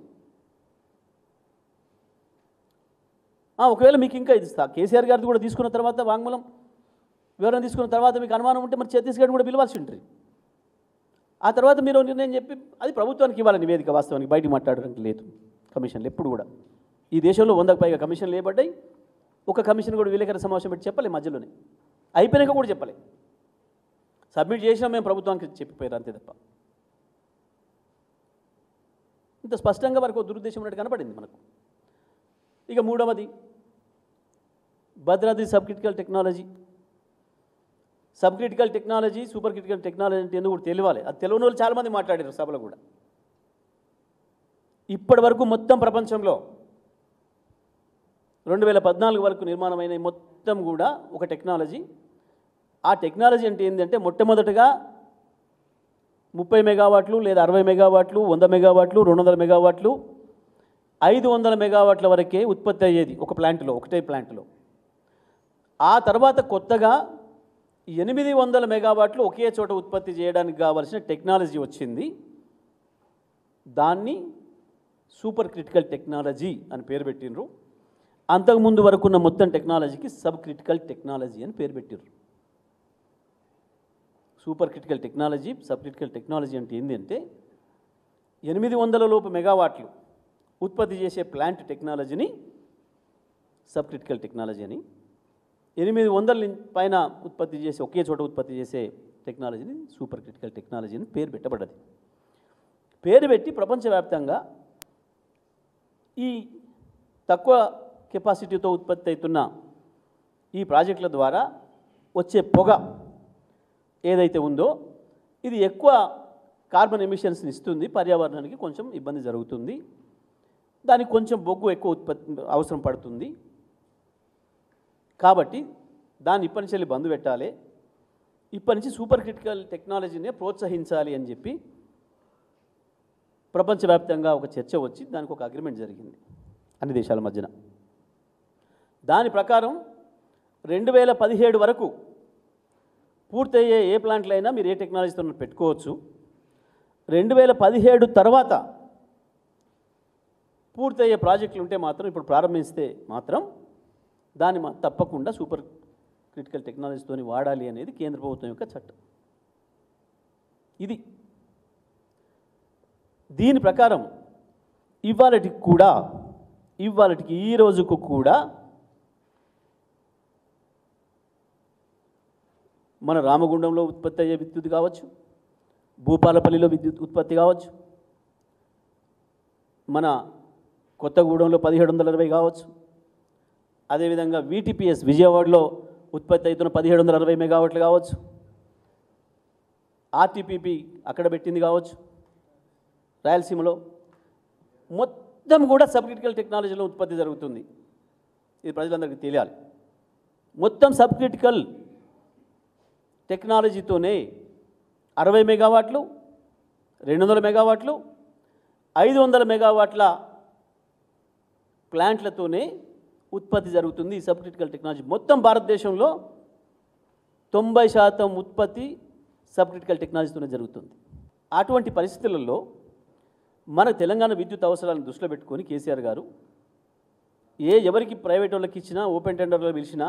ఆ, ఒకవేళ మీకు ఇంకా ఇది స్థా- కేసీఆర్ గారిది కూడా తీసుకున్న తర్వాత వాంగ్మూలం వివరణ తీసుకున్న తర్వాత మీకు అనుమానం ఉంటే మరి ఛత్తీస్గఢ్ కూడా పిలవాల్సి ఉంటుంది ఆ తర్వాత మీరు నిర్ణయం చెప్పి అది ప్రభుత్వానికి ఇవ్వాలి నివేదిక వాస్తవానికి బయటికి మాట్లాడడానికి లేదు కమిషన్లు ఎప్పుడు కూడా ఈ దేశంలో వందకు పైగా కమిషన్లు ఏబడ్డాయి ఒక కమిషన్ కూడా విలేకరుల సమావేశం పెట్టి చెప్పలే మధ్యలోనే అయిపోయినాక కూడా చెప్పలే సబ్మిట్ చేసినా మేము ప్రభుత్వానికి చెప్పిపోయారు అంతే తప్ప ఇంత స్పష్టంగా వారికి ఒక దురుద్దేశం ఉన్నట్టు కనపడింది మనకు ఇక మూడవది Bhadradri sub critical technology sub critical technology super critical technology అంటే ఎందుకు కూడా తెలియాలి అది తెలియని వాళ్ళు చాలామంది మాట్లాడారు సభలో కూడా ఇప్పటి వరకు మొత్తం ప్రపంచంలో రెండు వేల పద్నాలుగు వరకు నిర్మాణమైన ఈ మొత్తం కూడా ఒక టెక్నాలజీ ఆ టెక్నాలజీ అంటే ఏంటంటే మొట్టమొదటగా ముప్పై మెగావాట్లు లేదా అరవై మెగావాట్లు వంద మెగావాట్లు రెండు వందల మెగావాట్లు ఐదు వందల మెగావాట్ల వరకే ఉత్పత్తి అయ్యేది ఒక ప్లాంట్లో ఒకటే ప్లాంట్లో ఆ తర్వాత కొత్తగా ఎనిమిది వందల మెగావాట్లు ఒకే చోట ఉత్పత్తి చేయడానికి కావాల్సిన టెక్నాలజీ వచ్చింది దాన్ని సూపర్ క్రిటికల్ టెక్నాలజీ అని పేరు పెట్టినరు అంతకుముందు వరకు ఉన్న మొత్తం టెక్నాలజీకి సబ్ క్రిటికల్ టెక్నాలజీ అని పేరు పెట్టిర్రు super critical technology sub critical technology అంటే ఏంటి అంటే ఎనిమిది వందల లోపు మెగావాట్లు ఉత్పత్తి చేసే ప్లాంట్ టెక్నాలజీని సబ్ క్రిటికల్ టెక్నాలజీ అని ఎనిమిది వందల ని- పైన ఉత్పత్తి చేసే ఒకే చోట ఉత్పత్తి చేసే టెక్నాలజీని సూపర్ క్రిటికల్ టెక్నాలజీ అని పేరు పెట్టబడ్డది పేరు పెట్టి ప్రపంచవ్యాప్తంగా ఈ తక్కువ కెపాసిటీతో ఉత్పత్తి అవుతున్న ఈ ప్రాజెక్టుల ద్వారా వచ్చే పొగ ఏదైతే ఉందో ఇది ఎక్కువ కార్బన్ ఎమిషన్స్ని ఇస్తుంది పర్యావరణానికి కొంచెం ఇబ్బంది జరుగుతుంది దానికి కొంచెం బొగ్గు ఎక్కువ ఉత్పత్తి అవసరం పడుతుంది కాబట్టి దాన్ని ఇప్పటి నుంచి వెళ్ళి బంద్ పెట్టాలి ఇప్పటి నుంచి సూపర్ క్రిటికల్ టెక్నాలజీనే ప్రోత్సహించాలి అని చెప్పి ప్రపంచవ్యాప్తంగా ఒక చర్చ వచ్చి దానికి ఒక అగ్రిమెంట్ జరిగింది అన్ని దేశాల మధ్యన దాని ప్రకారం రెండు వేల పదిహేడు వరకు పూర్తయ్యే ఏ ప్లాంట్లు అయినా మీరు ఏ టెక్నాలజీతో పెట్టుకోవచ్చు రెండు వేల పదిహేడు తర్వాత పూర్తయ్యే ప్రాజెక్టులు ఉంటే మాత్రం ఇప్పుడు ప్రారంభిస్తే మాత్రం దాన్ని మా తప్పకుండా సూపర్ క్రిటికల్ టెక్నాలజీతోని వాడాలి అనేది కేంద్ర ప్రభుత్వం యొక్క చట్టం ఇది దీని ప్రకారం ఇవాళటికి కూడా ఇవాళటికి ఈ రోజుకు కూడా మన రామగుండంలో ఉత్పత్తి అయ్యే విద్యుత్ కావచ్చు భూపాలపల్లిలో విద్యుత్ ఉత్పత్తి కావచ్చు మన కొత్తగూడెంలో పదిహేడు వందల ఇరవై కావచ్చు అదేవిధంగా వీటీపీఎస్ విజయవాడలో ఉత్పత్తి అవుతున్న పదిహేడు వందల అరవై మెగావాట్లు కావచ్చు ఆర్టీపీపీ అక్కడ పెట్టింది కావచ్చు రాయలసీమలో మొత్తం కూడా సబ్ క్రిటికల్ టెక్నాలజీలో ఉత్పత్తి జరుగుతుంది ఇది ప్రజలందరికీ తెలియాలి మొత్తం సబ్ క్రిటికల్ టెక్నాలజీతోనే అరవై మెగావాట్లు రెండు వందల మెగావాట్లు ఐదు వందల మెగావాట్ల ప్లాంట్లతోనే ఉత్పత్తి జరుగుతుంది ఈ సబ్ క్రిటికల్ టెక్నాలజీ మొత్తం భారతదేశంలో తొంభై శాతం ఉత్పత్తి సబ్ క్రిటికల్ టెక్నాలజీతోనే జరుగుతుంది అటువంటి పరిస్థితులలో మన తెలంగాణ విద్యుత్ అవసరాలను దృష్టిలో పెట్టుకొని కేసీఆర్ గారు ఏ ఎవరికి ప్రైవేట్ వాళ్ళకి ఇచ్చినా ఓపెన్ టెండర్లో పిలిచినా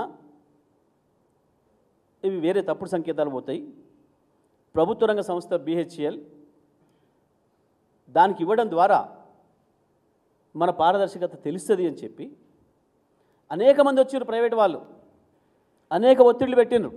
ఇవి వేరే తప్పుడు సంకేతాలు పోతాయి ప్రభుత్వ రంగ సంస్థ బిహెచ్ఎల్ దానికి ఇవ్వడం ద్వారా మన పారదర్శకత తెలుస్తుంది అని చెప్పి అనేక మంది వచ్చారు ప్రైవేట్ వాళ్ళు అనేక ఒత్తిళ్లు పెట్టిండ్రు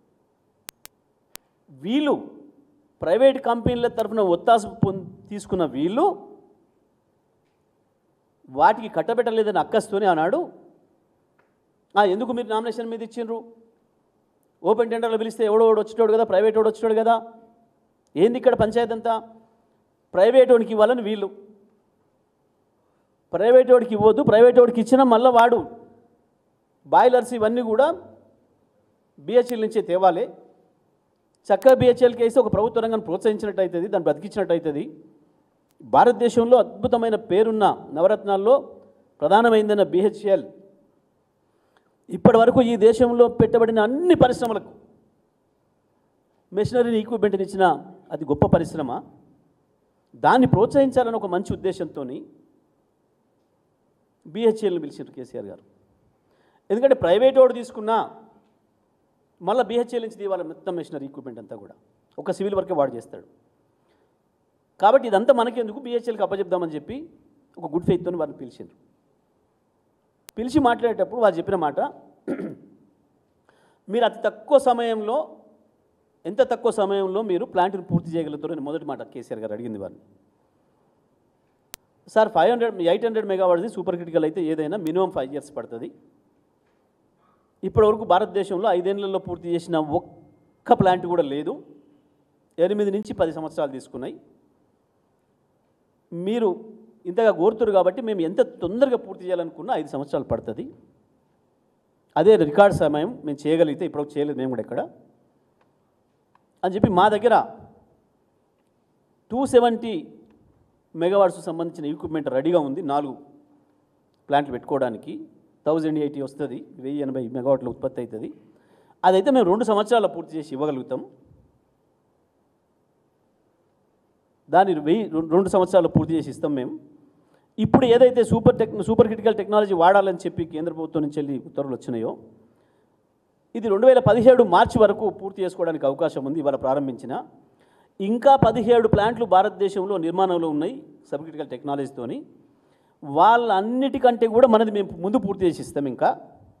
వీళ్ళు ప్రైవేట్ కంపెనీల తరఫున ఒత్తాసు పొంది తీసుకున్న వీళ్ళు వాటికి కట్టబెట్టలేదని అక్కస్తూనే అన్నాడు "ఆ, ఎందుకు మీరు నామినేషన్ మీద ఇచ్చిండ్రు ఓపెన్ టెండర్లో పిలిస్తే ఎవడో వాడు వచ్చేటోడు కదా ప్రైవేట్ వాడు వచ్చేటోడు కదా ఏంది ఇక్కడ పంచాయతీ అంతా ప్రైవేట్ వాడికి ఇవ్వాలని వీళ్ళు ప్రైవేట్ వాడికి ఇవ్వద్దు ప్రైవేట్ వాడికి ఇచ్చిన మళ్ళీ వాడు బాయిలర్స్ ఇవన్నీ కూడా బిహెచ్ఎల్ నుంచే తేవాలి చక్కగా బిహెచ్ఎల్కి వేసి ఒక ప్రభుత్వ రంగాన్ని ప్రోత్సహించినట్టు అవుతుంది దాన్ని బ్రతికించినట్టు అవుతుంది భారతదేశంలో అద్భుతమైన పేరున్న నవరత్నాల్లో ప్రధానమైందన్న బిహెచ్ఎల్ ఇప్పటి వరకు ఈ దేశంలో పెట్టబడిన అన్ని పరిశ్రమలకు మెషినరీని ఈక్విప్మెంట్ని ఇచ్చిన అది గొప్ప పరిశ్రమ దాన్ని ప్రోత్సహించాలని ఒక మంచి ఉద్దేశంతో బిహెచ్ఎల్ని పిలిచారు కేసీఆర్ గారు ఎందుకంటే ప్రైవేట్ వాడు తీసుకున్నా మళ్ళీ బిహెచ్ఎల్ నుంచి తీవాలి మొత్తం మెషినరీ ఈక్విప్మెంట్ అంతా కూడా ఒక సివిల్ వర్కే వాడు చేస్తాడు కాబట్టి ఇదంతా మనకెందుకు బిహెచ్ఎల్కి అప్పచెప్దామని చెప్పి ఒక గుడ్ ఫెయిత్తో వారిని పిలిచిండ్రు పిలిచి మాట్లాడేటప్పుడు వారు చెప్పిన మాట మీరు అతి తక్కువ సమయంలో ఎంత తక్కువ సమయంలో మీరు ప్లాంట్ని పూర్తి చేయగలుగుతారని మొదటి మాట కేసీఆర్ గారు అడిగింది వారిని sir five hundred eight hundred మెగావాట్ది సూపర్ క్రిటికల్ అయితే ఏదైనా మినిమం ఫైవ్ ఇయర్స్ పడుతుంది ఇప్పటివరకు భారతదేశంలో ఐదేళ్లలో పూర్తి చేసిన ఒక్క ప్లాంట్ కూడా లేదు ఎనిమిది నుంచి పది సంవత్సరాలు తీసుకున్నాయి మీరు ఇంతగా కోరుతురు కాబట్టి మేము ఎంత తొందరగా పూర్తి చేయాలనుకున్నా ఐదు సంవత్సరాలు పడుతుంది అదే రికార్డ్ సమయం మేము చేయగలిగితే ఇప్పుడు చేయలేదు మేము కూడా ఇక్కడ అని చెప్పి మా దగ్గర టూ సెవెంటీ మెగావాట్స్ సంబంధించిన ఎక్విప్మెంట్ రెడీగా ఉంది నాలుగు ప్లాంట్లు పెట్టుకోవడానికి థౌజండ్ ఎయిటీ వస్తుంది వెయ్యి ఎనభై మెగావాట్ల ఉత్పత్తి అవుతుంది అదైతే మేము రెండు సంవత్సరాల పూర్తి చేసి ఇవ్వగలుగుతాం దాన్ని వెయ్యి రెండు- రెండు సంవత్సరాలు పూర్తి చేసి ఇస్తాం మేము ఇప్పుడు ఏదైతే super tech super critical technology వాడాలని చెప్పి కేంద్ర ప్రభుత్వం నుంచి వెళ్ళి ఉత్తర్వులు వచ్చినాయో ఇది రెండు వేల పదిహేడు మార్చి వరకు పూర్తి చేసుకోవడానికి అవకాశం ఉంది ఇవాళ ప్రారంభించిన ఇంకా పదిహేడు ప్లాంట్లు భారతదేశంలో నిర్మాణంలో ఉన్నాయి సబ్ క్రిటికల్ టెక్నాలజీతోని వాళ్ళన్నిటికంటే కూడా మనది మేము ముందు పూర్తి చేసి ఇస్తాం ఇంకా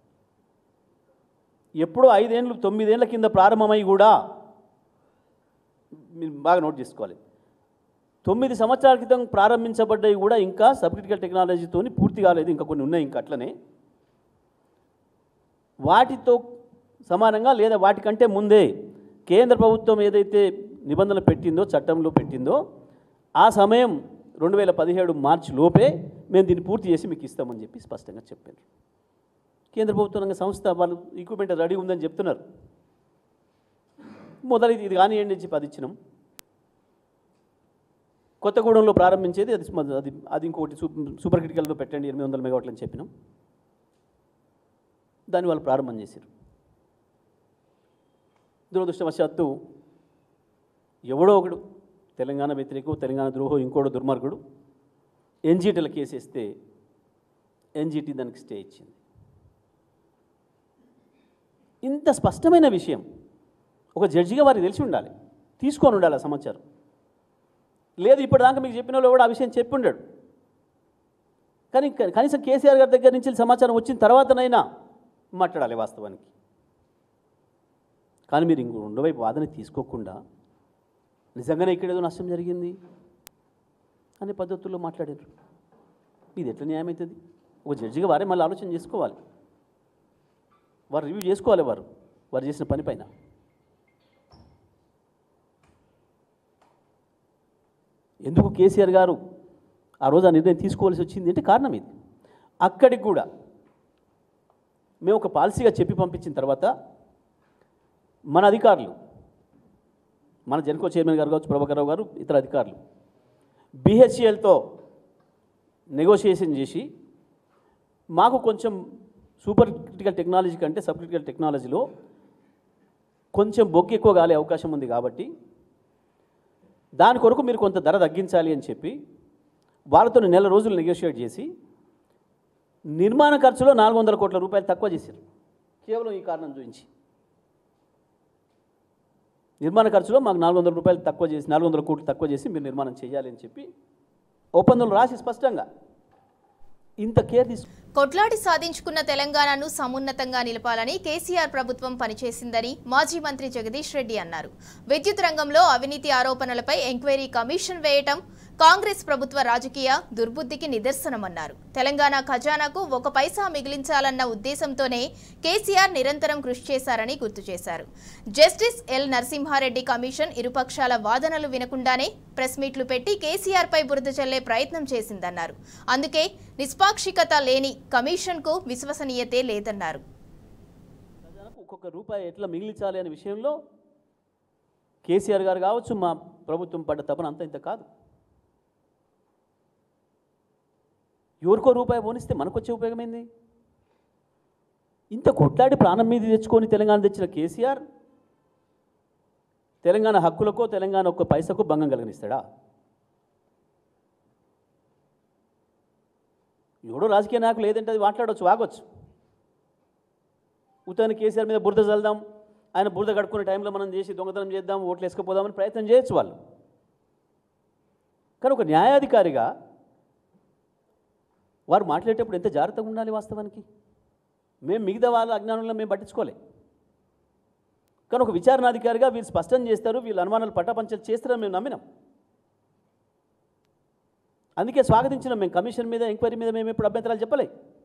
ఎప్పుడో ఐదేళ్ళు తొమ్మిదేళ్ల కింద ప్రారంభమై కూడా మీరు బాగా నోట్ చేసుకోవాలి తొమ్మిది సంవత్సరాల క్రితం ప్రారంభించబడ్డవి కూడా ఇంకా సబ్ క్రిటికల్ టెక్నాలజీతోని పూర్తి కాలేదు ఇంకా కొన్ని ఉన్నాయి ఇంకా అట్లనే వాటితో సమానంగా లేదా వాటికంటే ముందే కేంద్ర ప్రభుత్వం ఏదైతే నిబంధనలు పెట్టిందో చట్టంలో పెట్టిందో ఆ సమయం రెండు వేల పదిహేడు మార్చి లోపే మేము దీన్ని పూర్తి చేసి మీకు ఇస్తామని చెప్పి స్పష్టంగా చెప్పారు కేంద్ర ప్రభుత్వ రంగ సంస్థ వాళ్ళు ఈక్విప్మెంట్ రెడీ ఉందని చెప్తున్నారు మొదలు ఇది కానివ్వండి అని చెప్పి అది ఇచ్చినాం కొత్తగూడెంలో ప్రారంభించేది అది స్మ- అది అది ఇంకోటి సూపర్ సూపర్ క్రిటికల్లో పెట్టండి ఎనిమిది వందల మెగావాట్లు అని చెప్పినాం దాన్ని వాళ్ళు ప్రారంభం చేశారు దురదృష్టవశాత్తు ఎవడో ఒకడు తెలంగాణ వ్యతిరేకం తెలంగాణ ద్రోహం ఇంకోడు దుర్మార్గుడు ఎన్జీటీల కేసు వేస్తే ఎన్జీటీ దానికి స్టే ఇచ్చింది ఇంత స్పష్టమైన విషయం ఒక జడ్జిగా వారికి తెలిసి ఉండాలి తీసుకొని ఉండాలి ఆ సమాచారం లేదు ఇప్పటిదాకా మీకు చెప్పిన వాళ్ళు కూడా ఆ విషయం చెప్పి ఉండాడు కానీ క- కనీసం కేసీఆర్ గారి దగ్గర నుంచి సమాచారం వచ్చిన తర్వాతనైనా మాట్లాడాలి వాస్తవానికి కానీ మీరు ఇంకో రెండో వైపు వాదన తీసుకోకుండా నిజంగానే ఇక్కడ ఏదో నష్టం జరిగింది అనే పద్ధతుల్లో మాట్లాడారు ఇది ఎట్లా న్యాయం అవుతుంది ఒక జడ్జిగా వారే మళ్ళీ ఆలోచన చేసుకోవాలి వారు రివ్యూ చేసుకోవాలి వారు వారు చేసిన పని పైన ఎందుకు కేసీఆర్ గారు ఆ రోజు ఆ నిర్ణయం తీసుకోవాల్సి వచ్చింది అంటే కారణం ఇది అక్కడికి కూడా మేము ఒక పాలసీగా చెప్పి పంపించిన తర్వాత మన అధికారులు మన జెన్కో చైర్మన్ గారు కావచ్చు ప్రభాకర్ రావు గారు ఇతర అధికారులు బిహెచ్ఎల్తో నెగోషియేషన్ చేసి మాకు కొంచెం సూపర్ క్రిటికల్ టెక్నాలజీ కంటే సబ్ క్రిటికల్ టెక్నాలజీలో కొంచెం బొగ్గు ఎక్కువ కాలే అవకాశం ఉంది కాబట్టి దాని కొరకు మీరు కొంత ధర తగ్గించాలి అని చెప్పి వాళ్ళతో నెల రోజులు నెగోషియేట్ చేసి నిర్మాణ ఖర్చులో నాలుగు వందల కోట్ల రూపాయలు తక్కువ చేశారు కేవలం ఈ కారణం చూపించి నిర్మాణ ఖర్చులో మాకు నాలుగు వందల రూపాయలు తక్కువ చేసి నాలుగు వందల కోట్లు తక్కువ చేసి మీరు నిర్మాణం చేయాలి అని చెప్పి ఒప్పందంలో రాసి స్పష్టంగా ఇంత కేర్ తీసుకు కొట్లాడి సాధించుకున్న తెలంగాణను సమున్నతంగా నిలపాలని కేసీఆర్ ప్రభుత్వం పనిచేసిందని మాజీ మంత్రి జగదీష్ రెడ్డి అన్నారు విద్యుత్ రంగంలో అవినీతి ఆరోపణలపై ఎంక్వైరీ కమిషన్ వేయటం కాంగ్రెస్ ప్రభుత్వ రాజకీయ దుర్బుద్ధికి నిదర్శనమన్నారు తెలంగాణ ఖజానాకు ఒక పైసా మిగిలించాలన్న ఉద్దేశంతోనే కేసీఆర్ నిరంతరం కృషి చేశారని గుర్తు చేశారు జస్టిస్ ఎల్ నరసింహారెడ్డి కమిషన్ ఇరుపక్షాల వాదనలు వినకుండానే ప్రెస్ మీట్లు పెట్టి కేసీఆర్ పై బురద చల్లే ప్రయత్నం చేసిందన్నారు అందుకే నిష్పాక్షికత లేని కమిషన్కు విశ్వసనీయతే లేదన్నారు ఖజానాకు ఒక్కొక్క రూపాయి ఎట్లా మిగిలించాలి అనే విషయంలో కేసీఆర్ గారు కావచ్చు మా ప్రభుత్వం పడ్డ తపన అంత ఇంత కాదు ఎవరికో రూపాయి పోనిస్తే మనకొచ్చే ఉపయోగం ఏంది ఇంత కొట్లాడి ప్రాణం మీద తెచ్చుకొని తెలంగాణ తెచ్చిన కేసీఆర్ తెలంగాణ హక్కులకో తెలంగాణ ఒక్క పైసకు భంగం కలిగిస్తాడా ఎవడో రాజకీయ నాయకులు ఏదంటే అది మాట్లాడవచ్చు వాగొచ్చు ఉత్తరాన్ని కేసీఆర్ మీద బురద చల్దాం ఆయన బురద కడుక్కునే టైంలో మనం చేసి దొంగతనం చేద్దాం ఓట్లు వేసుకుపోదామని ప్రయత్నం చేయొచ్చు వాళ్ళు కానీ ఒక న్యాయాధికారిగా వారు మాట్లాడేటప్పుడు ఎంత జాగ్రత్తగా ఉండాలి వాస్తవానికి మేము మిగతా వాళ్ళ అజ్ఞానంలో మేము పట్టించుకోలే కానీ ఒక విచారణాధికారిగా వీళ్ళు స్పష్టం చేస్తారు వీళ్ళు అనుమానాలు పట్టపంచలు చేస్తారని మేము నమ్మినాం అందుకే స్వాగతించినాం మేము కమిషన్ మీద ఎంక్వైరీ మీద మేము ఎప్పుడు అభ్యంతరాలు చెప్పలే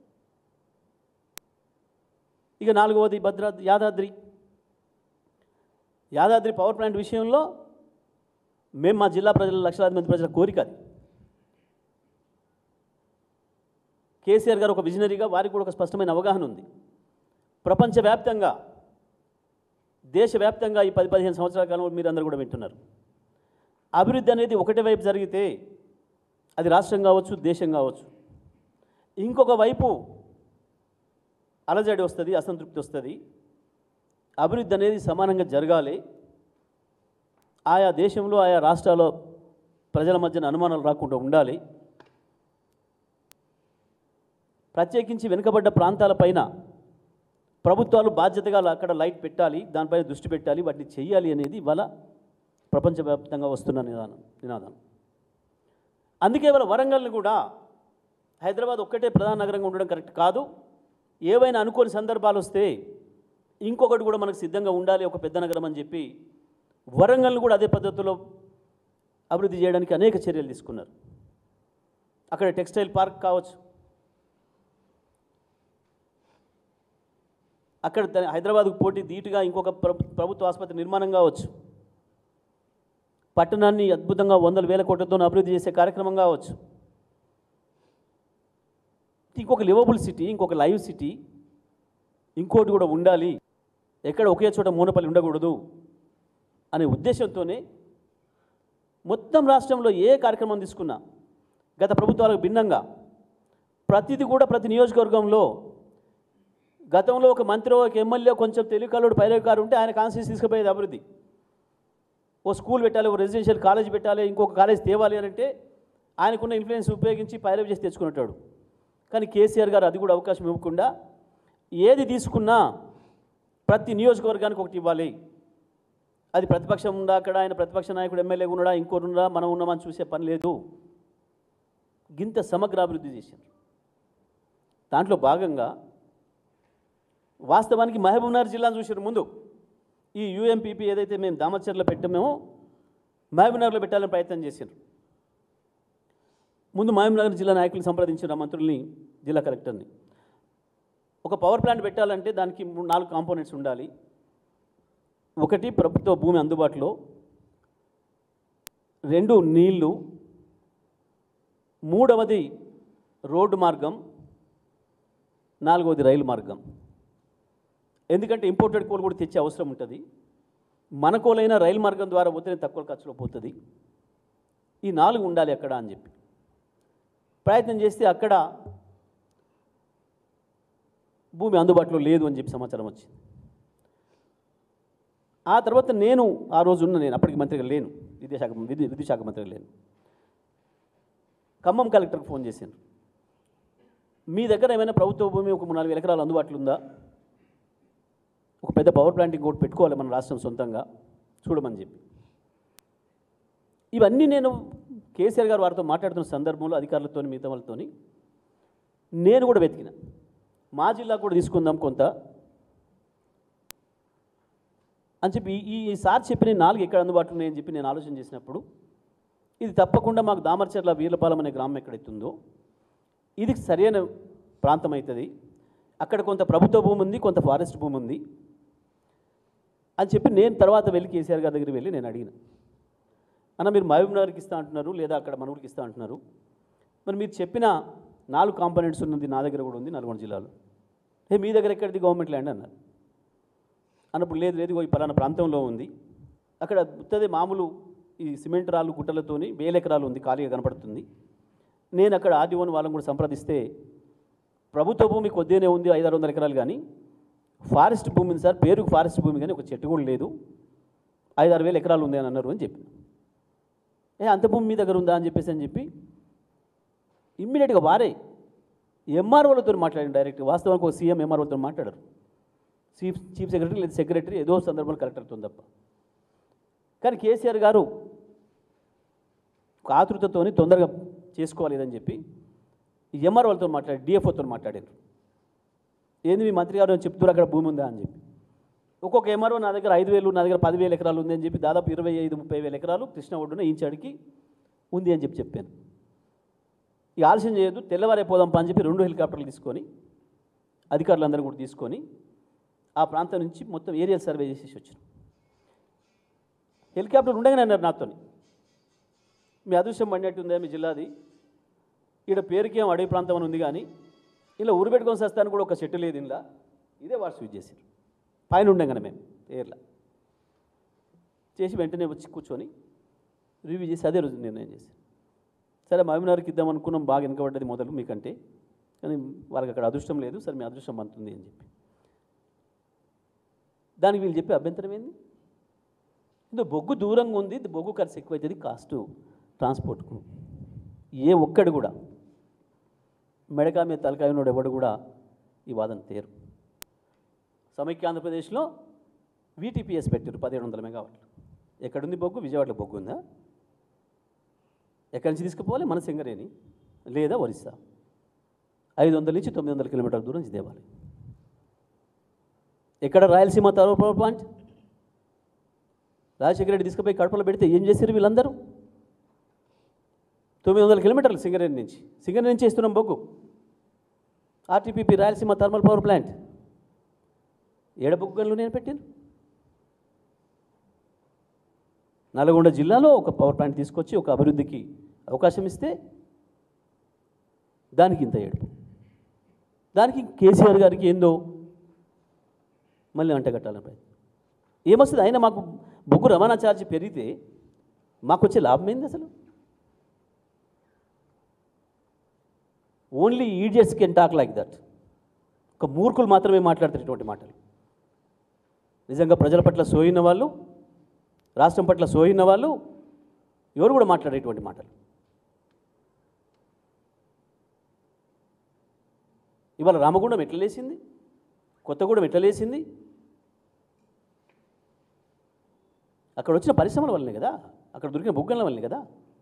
ఇక నాలుగవది భద్రా యాదాద్రి యాదాద్రి పవర్ ప్లాంట్ విషయంలో మేము మా జిల్లా ప్రజల లక్షలాది మంది ప్రజల కోరిక అది కేసీఆర్ గారు ఒక విజనరీగా వారికి కూడా ఒక స్పష్టమైన అవగాహన ఉంది ప్రపంచవ్యాప్తంగా దేశవ్యాప్తంగా ఈ పది పదిహేను సంవత్సరాల కాలంలో మీరు అందరూ కూడా వింటున్నారు అభివృద్ధి అనేది ఒకటే వైపు జరిగితే అది రాష్ట్రం కావచ్చు దేశం కావచ్చు ఇంకొక వైపు అలజడి వస్తుంది అసంతృప్తి వస్తుంది అభివృద్ధి అనేది సమానంగా జరగాలి ఆయా దేశంలో ఆయా రాష్ట్రాల్లో ప్రజల మధ్యన అనుమానాలు రాకుండా ఉండాలి ప్రత్యేకించి వెనుకబడ్డ ప్రాంతాలపైన ప్రభుత్వాలు బాధ్యతగా అక్కడ లైట్ పెట్టాలి దానిపైన దృష్టి పెట్టాలి వాటిని చెయ్యాలి అనేది ఇవాళ ప్రపంచవ్యాప్తంగా వస్తున్న నిదానం నినాదం అందుకే ఇవాళ వరంగల్ని కూడా హైదరాబాద్ ఒక్కటే ప్రధాన నగరంగా ఉండడం కరెక్ట్ కాదు ఏవైనా అనుకోని సందర్భాలు వస్తే ఇంకొకటి కూడా మనకు సిద్ధంగా ఉండాలి ఒక పెద్ద నగరం అని చెప్పి వరంగల్ని కూడా అదే పద్ధతిలో అభివృద్ధి చేయడానికి అనేక చర్యలు తీసుకున్నారు అక్కడ టెక్స్టైల్ పార్క్ కావచ్చు అక్కడ త- హైదరాబాద్కు పోటీ ధీటుగా ఇంకొక ప్రభు- ప్రభుత్వ ఆసుపత్రి నిర్మాణం కావచ్చు పట్టణాన్ని అద్భుతంగా వందల వేల కోట్లతో అభివృద్ధి చేసే కార్యక్రమం కావచ్చు ఇంకొక లివబుల్ సిటీ ఇంకొక లైవ్ సిటీ ఇంకోటి కూడా ఉండాలి ఎక్కడ ఒకే చోట మూనపల్లి ఉండకూడదు అనే ఉద్దేశంతోనే మొత్తం రాష్ట్రంలో ఏ కార్యక్రమం తీసుకున్నా గత ప్రభుత్వాలకు భిన్నంగా ప్రతిదీ కూడా ప్రతి నియోజకవర్గంలో గతంలో ఒక మంత్రి ఒక ఎమ్మెల్యే కొంచెం తెలివికల్లుడు పైరవికారు ఉంటే ఆయన కాన్స్టిట్యూన్స్ తీసుకుపోయేది అభివృద్ధి ఓ స్కూల్ పెట్టాలి ఓ రెసిడెన్షియల్ కాలేజ్ పెట్టాలి ఇంకొక కాలేజ్ తేవాలి అని అంటే ఆయనకున్న ఇన్ఫ్లుయెన్స్ ఉపయోగించి పైరవి చేసి తెచ్చుకునేటాడు కానీ కేసీఆర్ గారు అది కూడా అవకాశం ఇవ్వకుండా ఏది తీసుకున్నా ప్రతి నియోజకవర్గానికి ఒకటి ఇవ్వాలి అది ప్రతిపక్షం ఉందా అక్కడ ఆయన ప్రతిపక్ష నాయకుడు ఎమ్మెల్యే ఉన్నాడా ఇంకోటి ఉన్నాడా మనం ఉన్నామని చూసే పని లేదు గింత సమగ్ర అభివృద్ధి చేశారు దాంట్లో భాగంగా వాస్తవానికి మహబూబ్నగర్ జిల్లాను చూసారు ముందు ఈ యూఎంపీపీ ఏదైతే మేము దామచర్లో పెట్టామో మహబూబ్నగర్లో పెట్టాలని ప్రయత్నం చేశారు ముందు మహబూబ్నగర్ జిల్లా నాయకులు సంప్రదించిన మంత్రుల్ని జిల్లా కలెక్టర్ని ఒక పవర్ ప్లాంట్ పెట్టాలంటే దానికి మూడు నాలుగు కాంపోనెంట్స్ ఉండాలి ఒకటి ప్రభుత్వ భూమి అందుబాటులో రెండు నీళ్లు మూడవది రోడ్డు మార్గం నాలుగవది రైలు మార్గం ఎందుకంటే ఇంపోర్టెడ్ కోల్ కూడా తెచ్చే అవసరం ఉంటుంది మన కోలైనా రైలు మార్గం ద్వారా పోతేనే తక్కువ ఖర్చులో పోతుంది ఈ నాలుగు ఉండాలి అక్కడ అని చెప్పి ప్రయత్నం చేస్తే అక్కడ భూమి అందుబాటులో లేదు అని చెప్పి సమాచారం వచ్చింది ఆ తర్వాత నేను ఆ రోజు ఉన్న నేను అప్పటికి మంత్రిగా లేను విద్యాశాఖ విద్యు విద్యుత్ శాఖ మంత్రిగా లేను ఖమ్మం కలెక్టర్కి ఫోన్ చేశాను మీ దగ్గర ఏమైనా ప్రభుత్వ భూమి ఒక మూడు నాలుగు వేల ఎకరాలు అందుబాటులో ఉందా ఒక పెద్ద పవర్ ప్లాంట్ ఇంకోటి పెట్టుకోవాలి మన రాష్ట్రం సొంతంగా చూడమని చెప్పి ఇవన్నీ నేను కేసీఆర్ గారు వారితో మాట్లాడుతున్న సందర్భంలో అధికారులతో మిగతా వాళ్ళతోని నేను కూడా వెతికిన మా జిల్లా కూడా తీసుకుందాం కొంత అని చెప్పి ఈ ఈ సార్ చెప్పిన ఈ నాలుగు ఎక్కడ అందుబాటులో ఉన్నాయని చెప్పి నేను ఆలోచన చేసినప్పుడు ఇది తప్పకుండా మాకు దామర్చర్ల వీర్లపాలెం అనే గ్రామం ఎక్కడైతుందో ఇది సరైన ప్రాంతం అవుతుంది అక్కడ కొంత ప్రభుత్వ భూమి ఉంది కొంత ఫారెస్ట్ భూమి ఉంది అని చెప్పి నేను తర్వాత వెళ్ళి కేసీఆర్ గారి దగ్గరికి వెళ్ళి నేను అడిగిన అన్న మీరు మహబూబ్ నగర్కి ఇస్తా అంటున్నారు లేదా అక్కడ మన ఊరికి ఇస్తా అంటున్నారు మరి మీరు చెప్పిన నాలుగు కాంపోనెంట్స్ ఉన్నది నా దగ్గర కూడా ఉంది నల్గొండ జిల్లాలో ఏ మీ దగ్గర ఎక్కడిది గవర్నమెంట్ ల్యాండ్ అన్నారు అన్నప్పుడు లేదు లేదు ఇగో ఈ పలానా ప్రాంతంలో ఉంది అక్కడ ఉత్తది మామూలు ఈ సిమెంట్ రాళ్ళు గుట్టలతోని వేల ఎకరాలు ఉంది ఖాళీగా కనపడుతుంది నేను అక్కడ ఆర్డీఓని వాళ్ళని కూడా సంప్రదిస్తే ప్రభుత్వ భూమి కొద్దిగానే ఉంది ఐదారు వందల ఎకరాలు కానీ ఫారెస్ట్ భూమి ఉంది సార్ పేరుకు ఫారెస్ట్ భూమి కానీ ఒక చెట్టు కూడా లేదు ఐదారు వేల ఎకరాలు ఉంది అని అన్నారు అని చెప్పి ఏ అంత భూమి మీ దగ్గర ఉందా అని చెప్పేసి అని చెప్పి ఇమ్మీడియట్గా వారే ఎంఆర్ఓలతో మాట్లాడండి డైరెక్ట్ వాస్తవానికి ఒక సీఎం ఎంఆర్ఓలతో మాట్లాడరు చీఫ్ చీఫ్ సెక్రటరీ లేదా సెక్రటరీ ఏదో సందర్భంలో కలెక్టర్తో తప్ప కానీ కేసీఆర్ గారు ఒక ఆతృతతోని తొందరగా చేసుకోవాలి ఇదని చెప్పి ఈ ఎంఆర్ వాళ్ళతో మాట్లాడి డిఎఫ్ఓతో మాట్లాడారు ఏంది మీ మంత్రి గారు చెప్తున్నారు అక్కడ భూమి ఉందా అని చెప్పి ఒక్కొక్క ఎంఆర్ఓ నా దగ్గర ఐదు వేలు నా దగ్గర పదివేల ఎకరాలు ఉంది అని చెప్పి దాదాపు ఇరవై ఐదు ముప్పై వేల ఎకరాలు కృష్ణ ఒడ్డున ఇంచాడికి ఉంది అని చెప్పి చెప్పాను ఈ ఆలస్యం చేయొద్దు తెల్లవారే పోదాం పా అని చెప్పి రెండు హెలికాప్టర్లు తీసుకొని అధికారులందరూ కూడా తీసుకొని ఆ ప్రాంతం నుంచి మొత్తం ఏరియల్ సర్వే చేసేసి వచ్చాను హెలికాప్టర్ ఉండగానే అన్నారు నాతో మీ అదృశ్యం పడినట్టుందే మీ జిల్లాది ఈడ పేరుకేం అడవి ప్రాంతం అని ఉంది కానీ ఇలా ఊరు పెట్టుకొని వస్తాను కూడా ఒక చెట్టు లేదు ఇలా ఇదే వాడు స్విచ్ చేశారు పైన ఉండగానే మేము ఎయిర్లో చేసి వెంటనే వచ్చి కూర్చొని రివ్యూ చేసి అదే రోజు నిర్ణయం చేశాను సరే మహబూబ్నగర్కి ఇద్దాం అనుకున్నాం బాగా వెనకబడ్డది మొదలు మీకంటే కానీ వాళ్ళకి అక్కడ అదృష్టం లేదు సరే మీ అదృష్టం అంతుంది అని చెప్పి దానికి వీళ్ళు చెప్పే అభ్యంతరం ఏంది ఇందో బొగ్గు దూరంగా ఉంది ఇది బొగ్గు ఖర్చు ఎక్కువైతుంది కాస్ట్ ట్రాన్స్పోర్ట్కు ఏ ఒక్కడు కూడా మెడకా మీద తలకాయ ఉన్నోడు ఎవడు కూడా ఈ వాదన తేరు సమైక్య ఆంధ్రప్రదేశ్లో వీటీపీఎస్ పెట్టారు పదిహేడు వందల మెగావాట్లు ఎక్కడుంది బొగ్గు విజయవాడలో బొగ్గు ఉందా ఎక్కడి నుంచి తీసుకుపోవాలి మన సింగరేణి లేదా ఒరిస్సా ఐదు వందల నుంచి తొమ్మిది వందల కిలోమీటర్ల దూరం నుంచి తేవాలి ఎక్కడ Rayalaseema thermal power plant Rajasekhara Reddy తీసుకుపోయి కడపలో పెడితే ఏం చేశారు వీళ్ళందరూ తొమ్మిది వందల కిలోమీటర్లు సింగరేణి నుంచి సింగరేణి నుంచి ఇస్తున్నాం బొగ్గు RTPP Rayalaseema thermal power plant ఏడ బొగ్గు గనులు నేను పెట్టాను నల్గొండ జిల్లాలో ఒక పవర్ ప్లాంట్ తీసుకొచ్చి ఒక అభివృద్ధికి అవకాశం ఇస్తే దానికి ఇంత ఏడుపు దానికి కేసీఆర్ గారికి ఏందో మళ్ళీ అంటగట్టాలని ప్రయత్నం ఏమొస్తుంది అయినా మాకు బొగ్గు రవాణా ఛార్జ్ పెరిగితే మాకు వచ్చే లాభం ఏంది అసలు only idiots can talk like that ఒక మూర్ఖులు మాత్రమే మాట్లాడతారు ఇటువంటి మాటలు నిజంగా ప్రజల పట్ల సోయిన వాళ్ళు రాష్ట్రం పట్ల సోయిన వాళ్ళు ఎవరు కూడా మాట్లాడేటువంటి మాటలు ఇవాళ రామగుండం ఎట్లా లేచింది కొత్తగూడెం ఎట్లా లేచింది అక్కడ వచ్చిన పరిశ్రమల వల్లనే కదా అక్కడ దొరికిన బుగ్గల వల్లనే కదా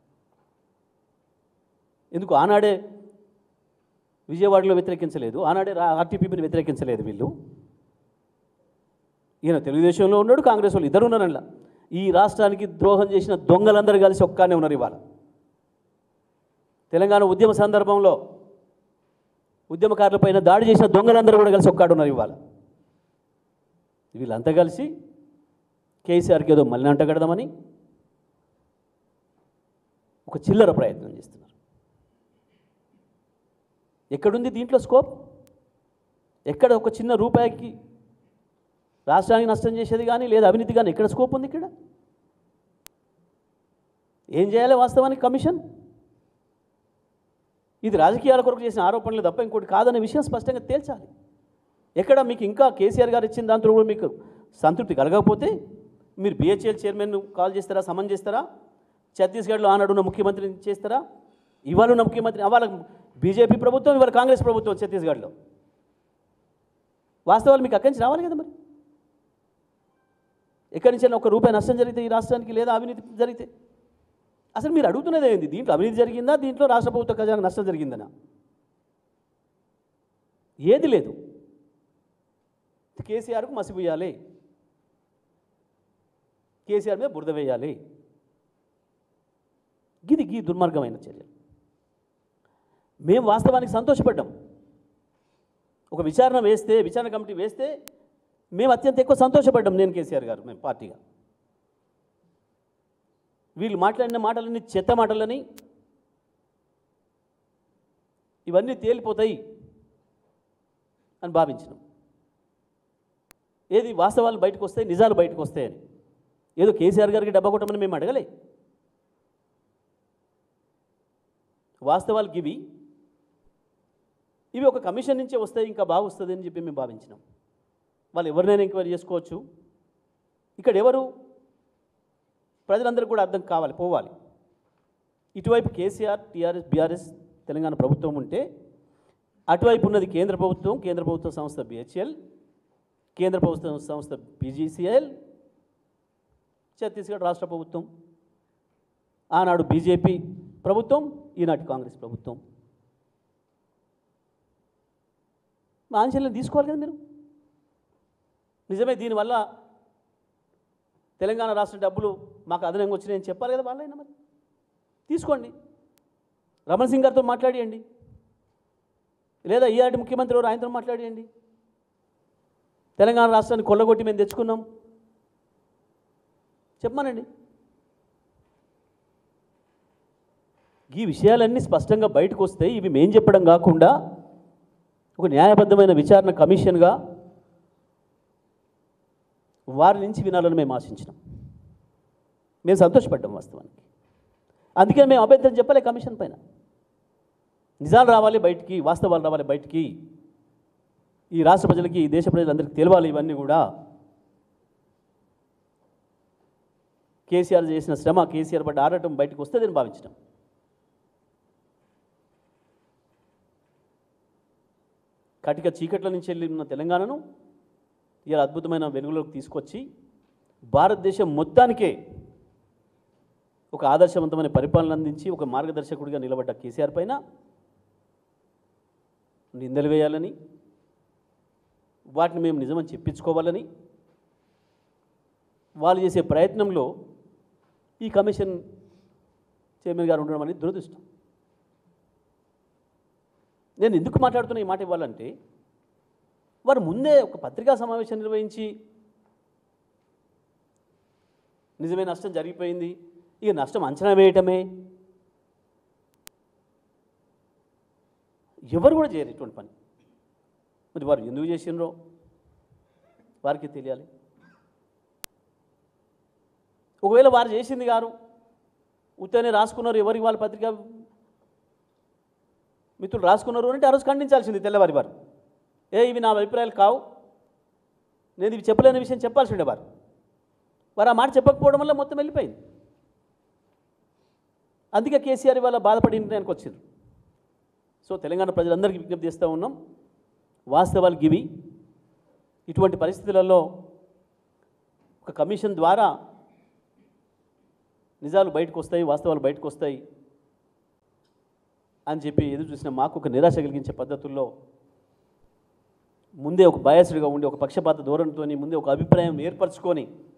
ఎందుకు ఆనాడే విజయవాడలో వ్యతిరేకించలేదు ఆనాడే రా- ఆర్టీపీని వ్యతిరేకించలేదు వీళ్ళు ఈయన తెలుగుదేశంలో ఉన్నాడు కాంగ్రెస్ వాళ్ళు ఇద్దరు ఉన్నారు అందులో. ఈ రాష్ట్రానికి ద్రోహం చేసిన దొంగలందరూ కలిసి ఒక్కనే ఉన్నారు ఇవాళ తెలంగాణ ఉద్యమ సందర్భంలో ఉద్యమకారులపైన దాడి చేసిన దొంగలందరూ కూడా కలిసి ఒక్కాడు ఉన్నారు ఇవాళ వీళ్ళంతా కలిసి కేసీఆర్కి ఏదో మళ్ళీ అంటగడదామని ఒక చిల్లర ప్రయత్నం చేస్తున్నారు ఎక్కడుంది దీంట్లో స్కోప్ ఎక్కడ ఒక చిన్న రూపాయికి రాష్ట్రానికి నష్టం చేసేది కానీ లేదా అవినీతి కానీ ఎక్కడ స్కోప్ ఉంది ఇక్కడ ఏం చేయాలి వాస్తవానికి కమిషన్ ఇది రాజకీయాల కొరకు చేసిన ఆరోపణలు తప్ప ఇంకోటి కాదనే విషయం స్పష్టంగా తేల్చాలి ఎక్కడ మీకు ఇంకా కేసీఆర్ గారు ఇచ్చిన దాంట్లో కూడా మీకు సంతృప్తి కలగకపోతే మీరు బిహెచ్ఎల్ చైర్మన్ కాల్ చేస్తారా సమన్ చేస్తారా ఛత్తీస్గఢ్లో ఆనాడున్న ముఖ్యమంత్రిని చేస్తారా ఇవాళ ఉన్న ముఖ్యమంత్రి ఇవాళ బీజేపీ ప్రభుత్వం ఇవాళ కాంగ్రెస్ ప్రభుత్వం ఛత్తీస్గఢ్లో వాస్తవాలు మీకు అక్కడి నుంచి రావాలి కదా మరి ఎక్కడి నుంచి ఒక రూపాయి నష్టం జరిగితే ఈ రాష్ట్రానికి లేదా అవినీతి జరిగితే అసలు మీరు అడుగుతున్నది ఏంది దీంట్లో అవినీతి జరిగిందా దీంట్లో రాష్ట్ర ప్రభుత్వ ఖజానా నష్టం జరిగిందనా ఏది లేదు కేసీఆర్కు మసిపోయాలి కేసీఆర్ మీద బురద వేయాలి గిది గీ దుర్మార్గమైన చర్యలు మేము వాస్తవానికి సంతోషపడ్డాం ఒక విచారణ వేస్తే విచారణ కమిటీ వేస్తే మేము అత్యంత ఎక్కువ సంతోషపడ్డాం నేను కేసీఆర్ గారు మేము పార్టీగా వీళ్ళు మాట్లాడిన మాటలన్నీ చెత్త మాటలని ఇవన్నీ తేలిపోతాయి అని భావించినాం ఏది వాస్తవాలు బయటకు వస్తాయి నిజాలు బయటకు వస్తాయని ఏదో కేసీఆర్ గారికి డబ్బా కొట్టమని మేము అడగలే వాస్తవాలు ఇవి ఇవి ఒక కమిషన్ నుంచే వస్తాయి ఇంకా బాగా వస్తుంది అని చెప్పి మేము భావించినాం వాళ్ళు ఎవరినైనా ఎంక్వైరీ చేసుకోవచ్చు ఇక్కడ ఎవరు ప్రజలందరికీ కూడా అర్థం కావాలి పోవాలి ఇటువైపు కేసీఆర్ టీఆర్ఎస్ బీఆర్ఎస్ తెలంగాణ ప్రభుత్వం ఉంటే అటువైపు ఉన్నది కేంద్ర ప్రభుత్వం కేంద్ర ప్రభుత్వ సంస్థ బిహెచ్ఎల్ కేంద్ర ప్రభుత్వ సంస్థ పీజీసీఎల్ ఛత్తీస్గఢ్ రాష్ట్ర ప్రభుత్వం ఆనాడు బీజేపీ ప్రభుత్వం ఈనాటి కాంగ్రెస్ ప్రభుత్వం మా ఆంక్షలను తీసుకోవాలి కదా మీరు నిజమే దీనివల్ల తెలంగాణ రాష్ట్ర డబ్బులు మాకు అదనంగా వచ్చినాయని చెప్పాలి కదా వాళ్ళైనా మరి తీసుకోండి రమణ్ సింగ్ గారితో మాట్లాడియండి లేదా ఈఆర్టి ముఖ్యమంత్రి ఎవరు ఆయనతో మాట్లాడియండి తెలంగాణ రాష్ట్రాన్ని కొల్లగొట్టి మేము తెచ్చుకున్నాం చెప్పమానండి ఈ విషయాలన్నీ స్పష్టంగా బయటకు వస్తే ఇవి మేం చెప్పడం కాకుండా ఒక న్యాయబద్ధమైన విచారణ కమిషన్గా వారి నుంచి వినాలని మేము ఆశించినాం మేము సంతోషపడ్డాం వాస్తవానికి అందుకని మేము అభ్యంతరం చెప్పలే కమిషన్ పైన నిజాలు రావాలి బయటికి వాస్తవాలు రావాలి బయటికి ఈ రాష్ట్ర ప్రజలకి ఈ దేశ ప్రజలందరికీ తెలవాలి ఇవన్నీ కూడా కేసీఆర్ చేసిన శ్రమ కేసీఆర్ పడ్డ ఆడటం బయటకు వస్తుందని భావించినాం కటిక చీకట్ల నుంచి వెళ్ళి ఉన్న తెలంగాణను ఇలా అద్భుతమైన వెలుగులోకి తీసుకొచ్చి భారతదేశం మొత్తానికే ఒక ఆదర్శవంతమైన పరిపాలన అందించి ఒక మార్గదర్శకుడిగా నిలబడ్డ కేసీఆర్ పైన నిందలు వేయాలని వాటిని మేము నిజమని చెప్పించుకోవాలని వాళ్ళు చేసే ప్రయత్నంలో ఈ కమిషన్ చైర్మన్ గారు ఉండడం అనేది దురదృష్టం నేను ఎందుకు మాట్లాడుతున్నా ఈ మాట ఇవ్వాలంటే వారు ముందే ఒక పత్రికా సమావేశం నిర్వహించి నిజమే నష్టం జరిగిపోయింది ఇక నష్టం అంచనా వేయటమే ఎవరు కూడా చేయరు ఇటువంటి పని మరి వారు ఎందుకు చేసినరో వారికి తెలియాలి ఒకవేళ వారు చేసింది గారు ఉత్తనే రాసుకున్నారు ఎవరికి వాళ్ళ పత్రిక మిత్రులు రాసుకున్నారు అంటే ఆ రోజు ఖండించాల్సింది తెల్లవారి వారు ఏ ఇవి నా అభిప్రాయాలు కావు నేను ఇవి చెప్పలేని విషయం చెప్పాల్సి ఉండేవారు వారు ఆ మాట చెప్పకపోవడం వల్ల మొత్తం వెళ్ళిపోయింది అందుకే కేసీఆర్ ఇవాళ బాధపడి నిర్ణయానికి వచ్చింది సో తెలంగాణ ప్రజలందరికీ విజ్ఞప్తి చేస్తూ ఉన్నాం వాస్తవాలు గివి ఇటువంటి పరిస్థితులలో ఒక కమిషన్ ద్వారా నిజాలు బయటకు వస్తాయి వాస్తవాలు బయటకు వస్తాయి అని చెప్పి ఎదురు చూసిన మాకు ఒక నిరాశ కలిగించే పద్ధతుల్లో ముందే ఒక బయాసుడిగా ఉండి ఒక పక్షపాత ధోరణితోని ముందే ఒక అభిప్రాయం ఏర్పరచుకొని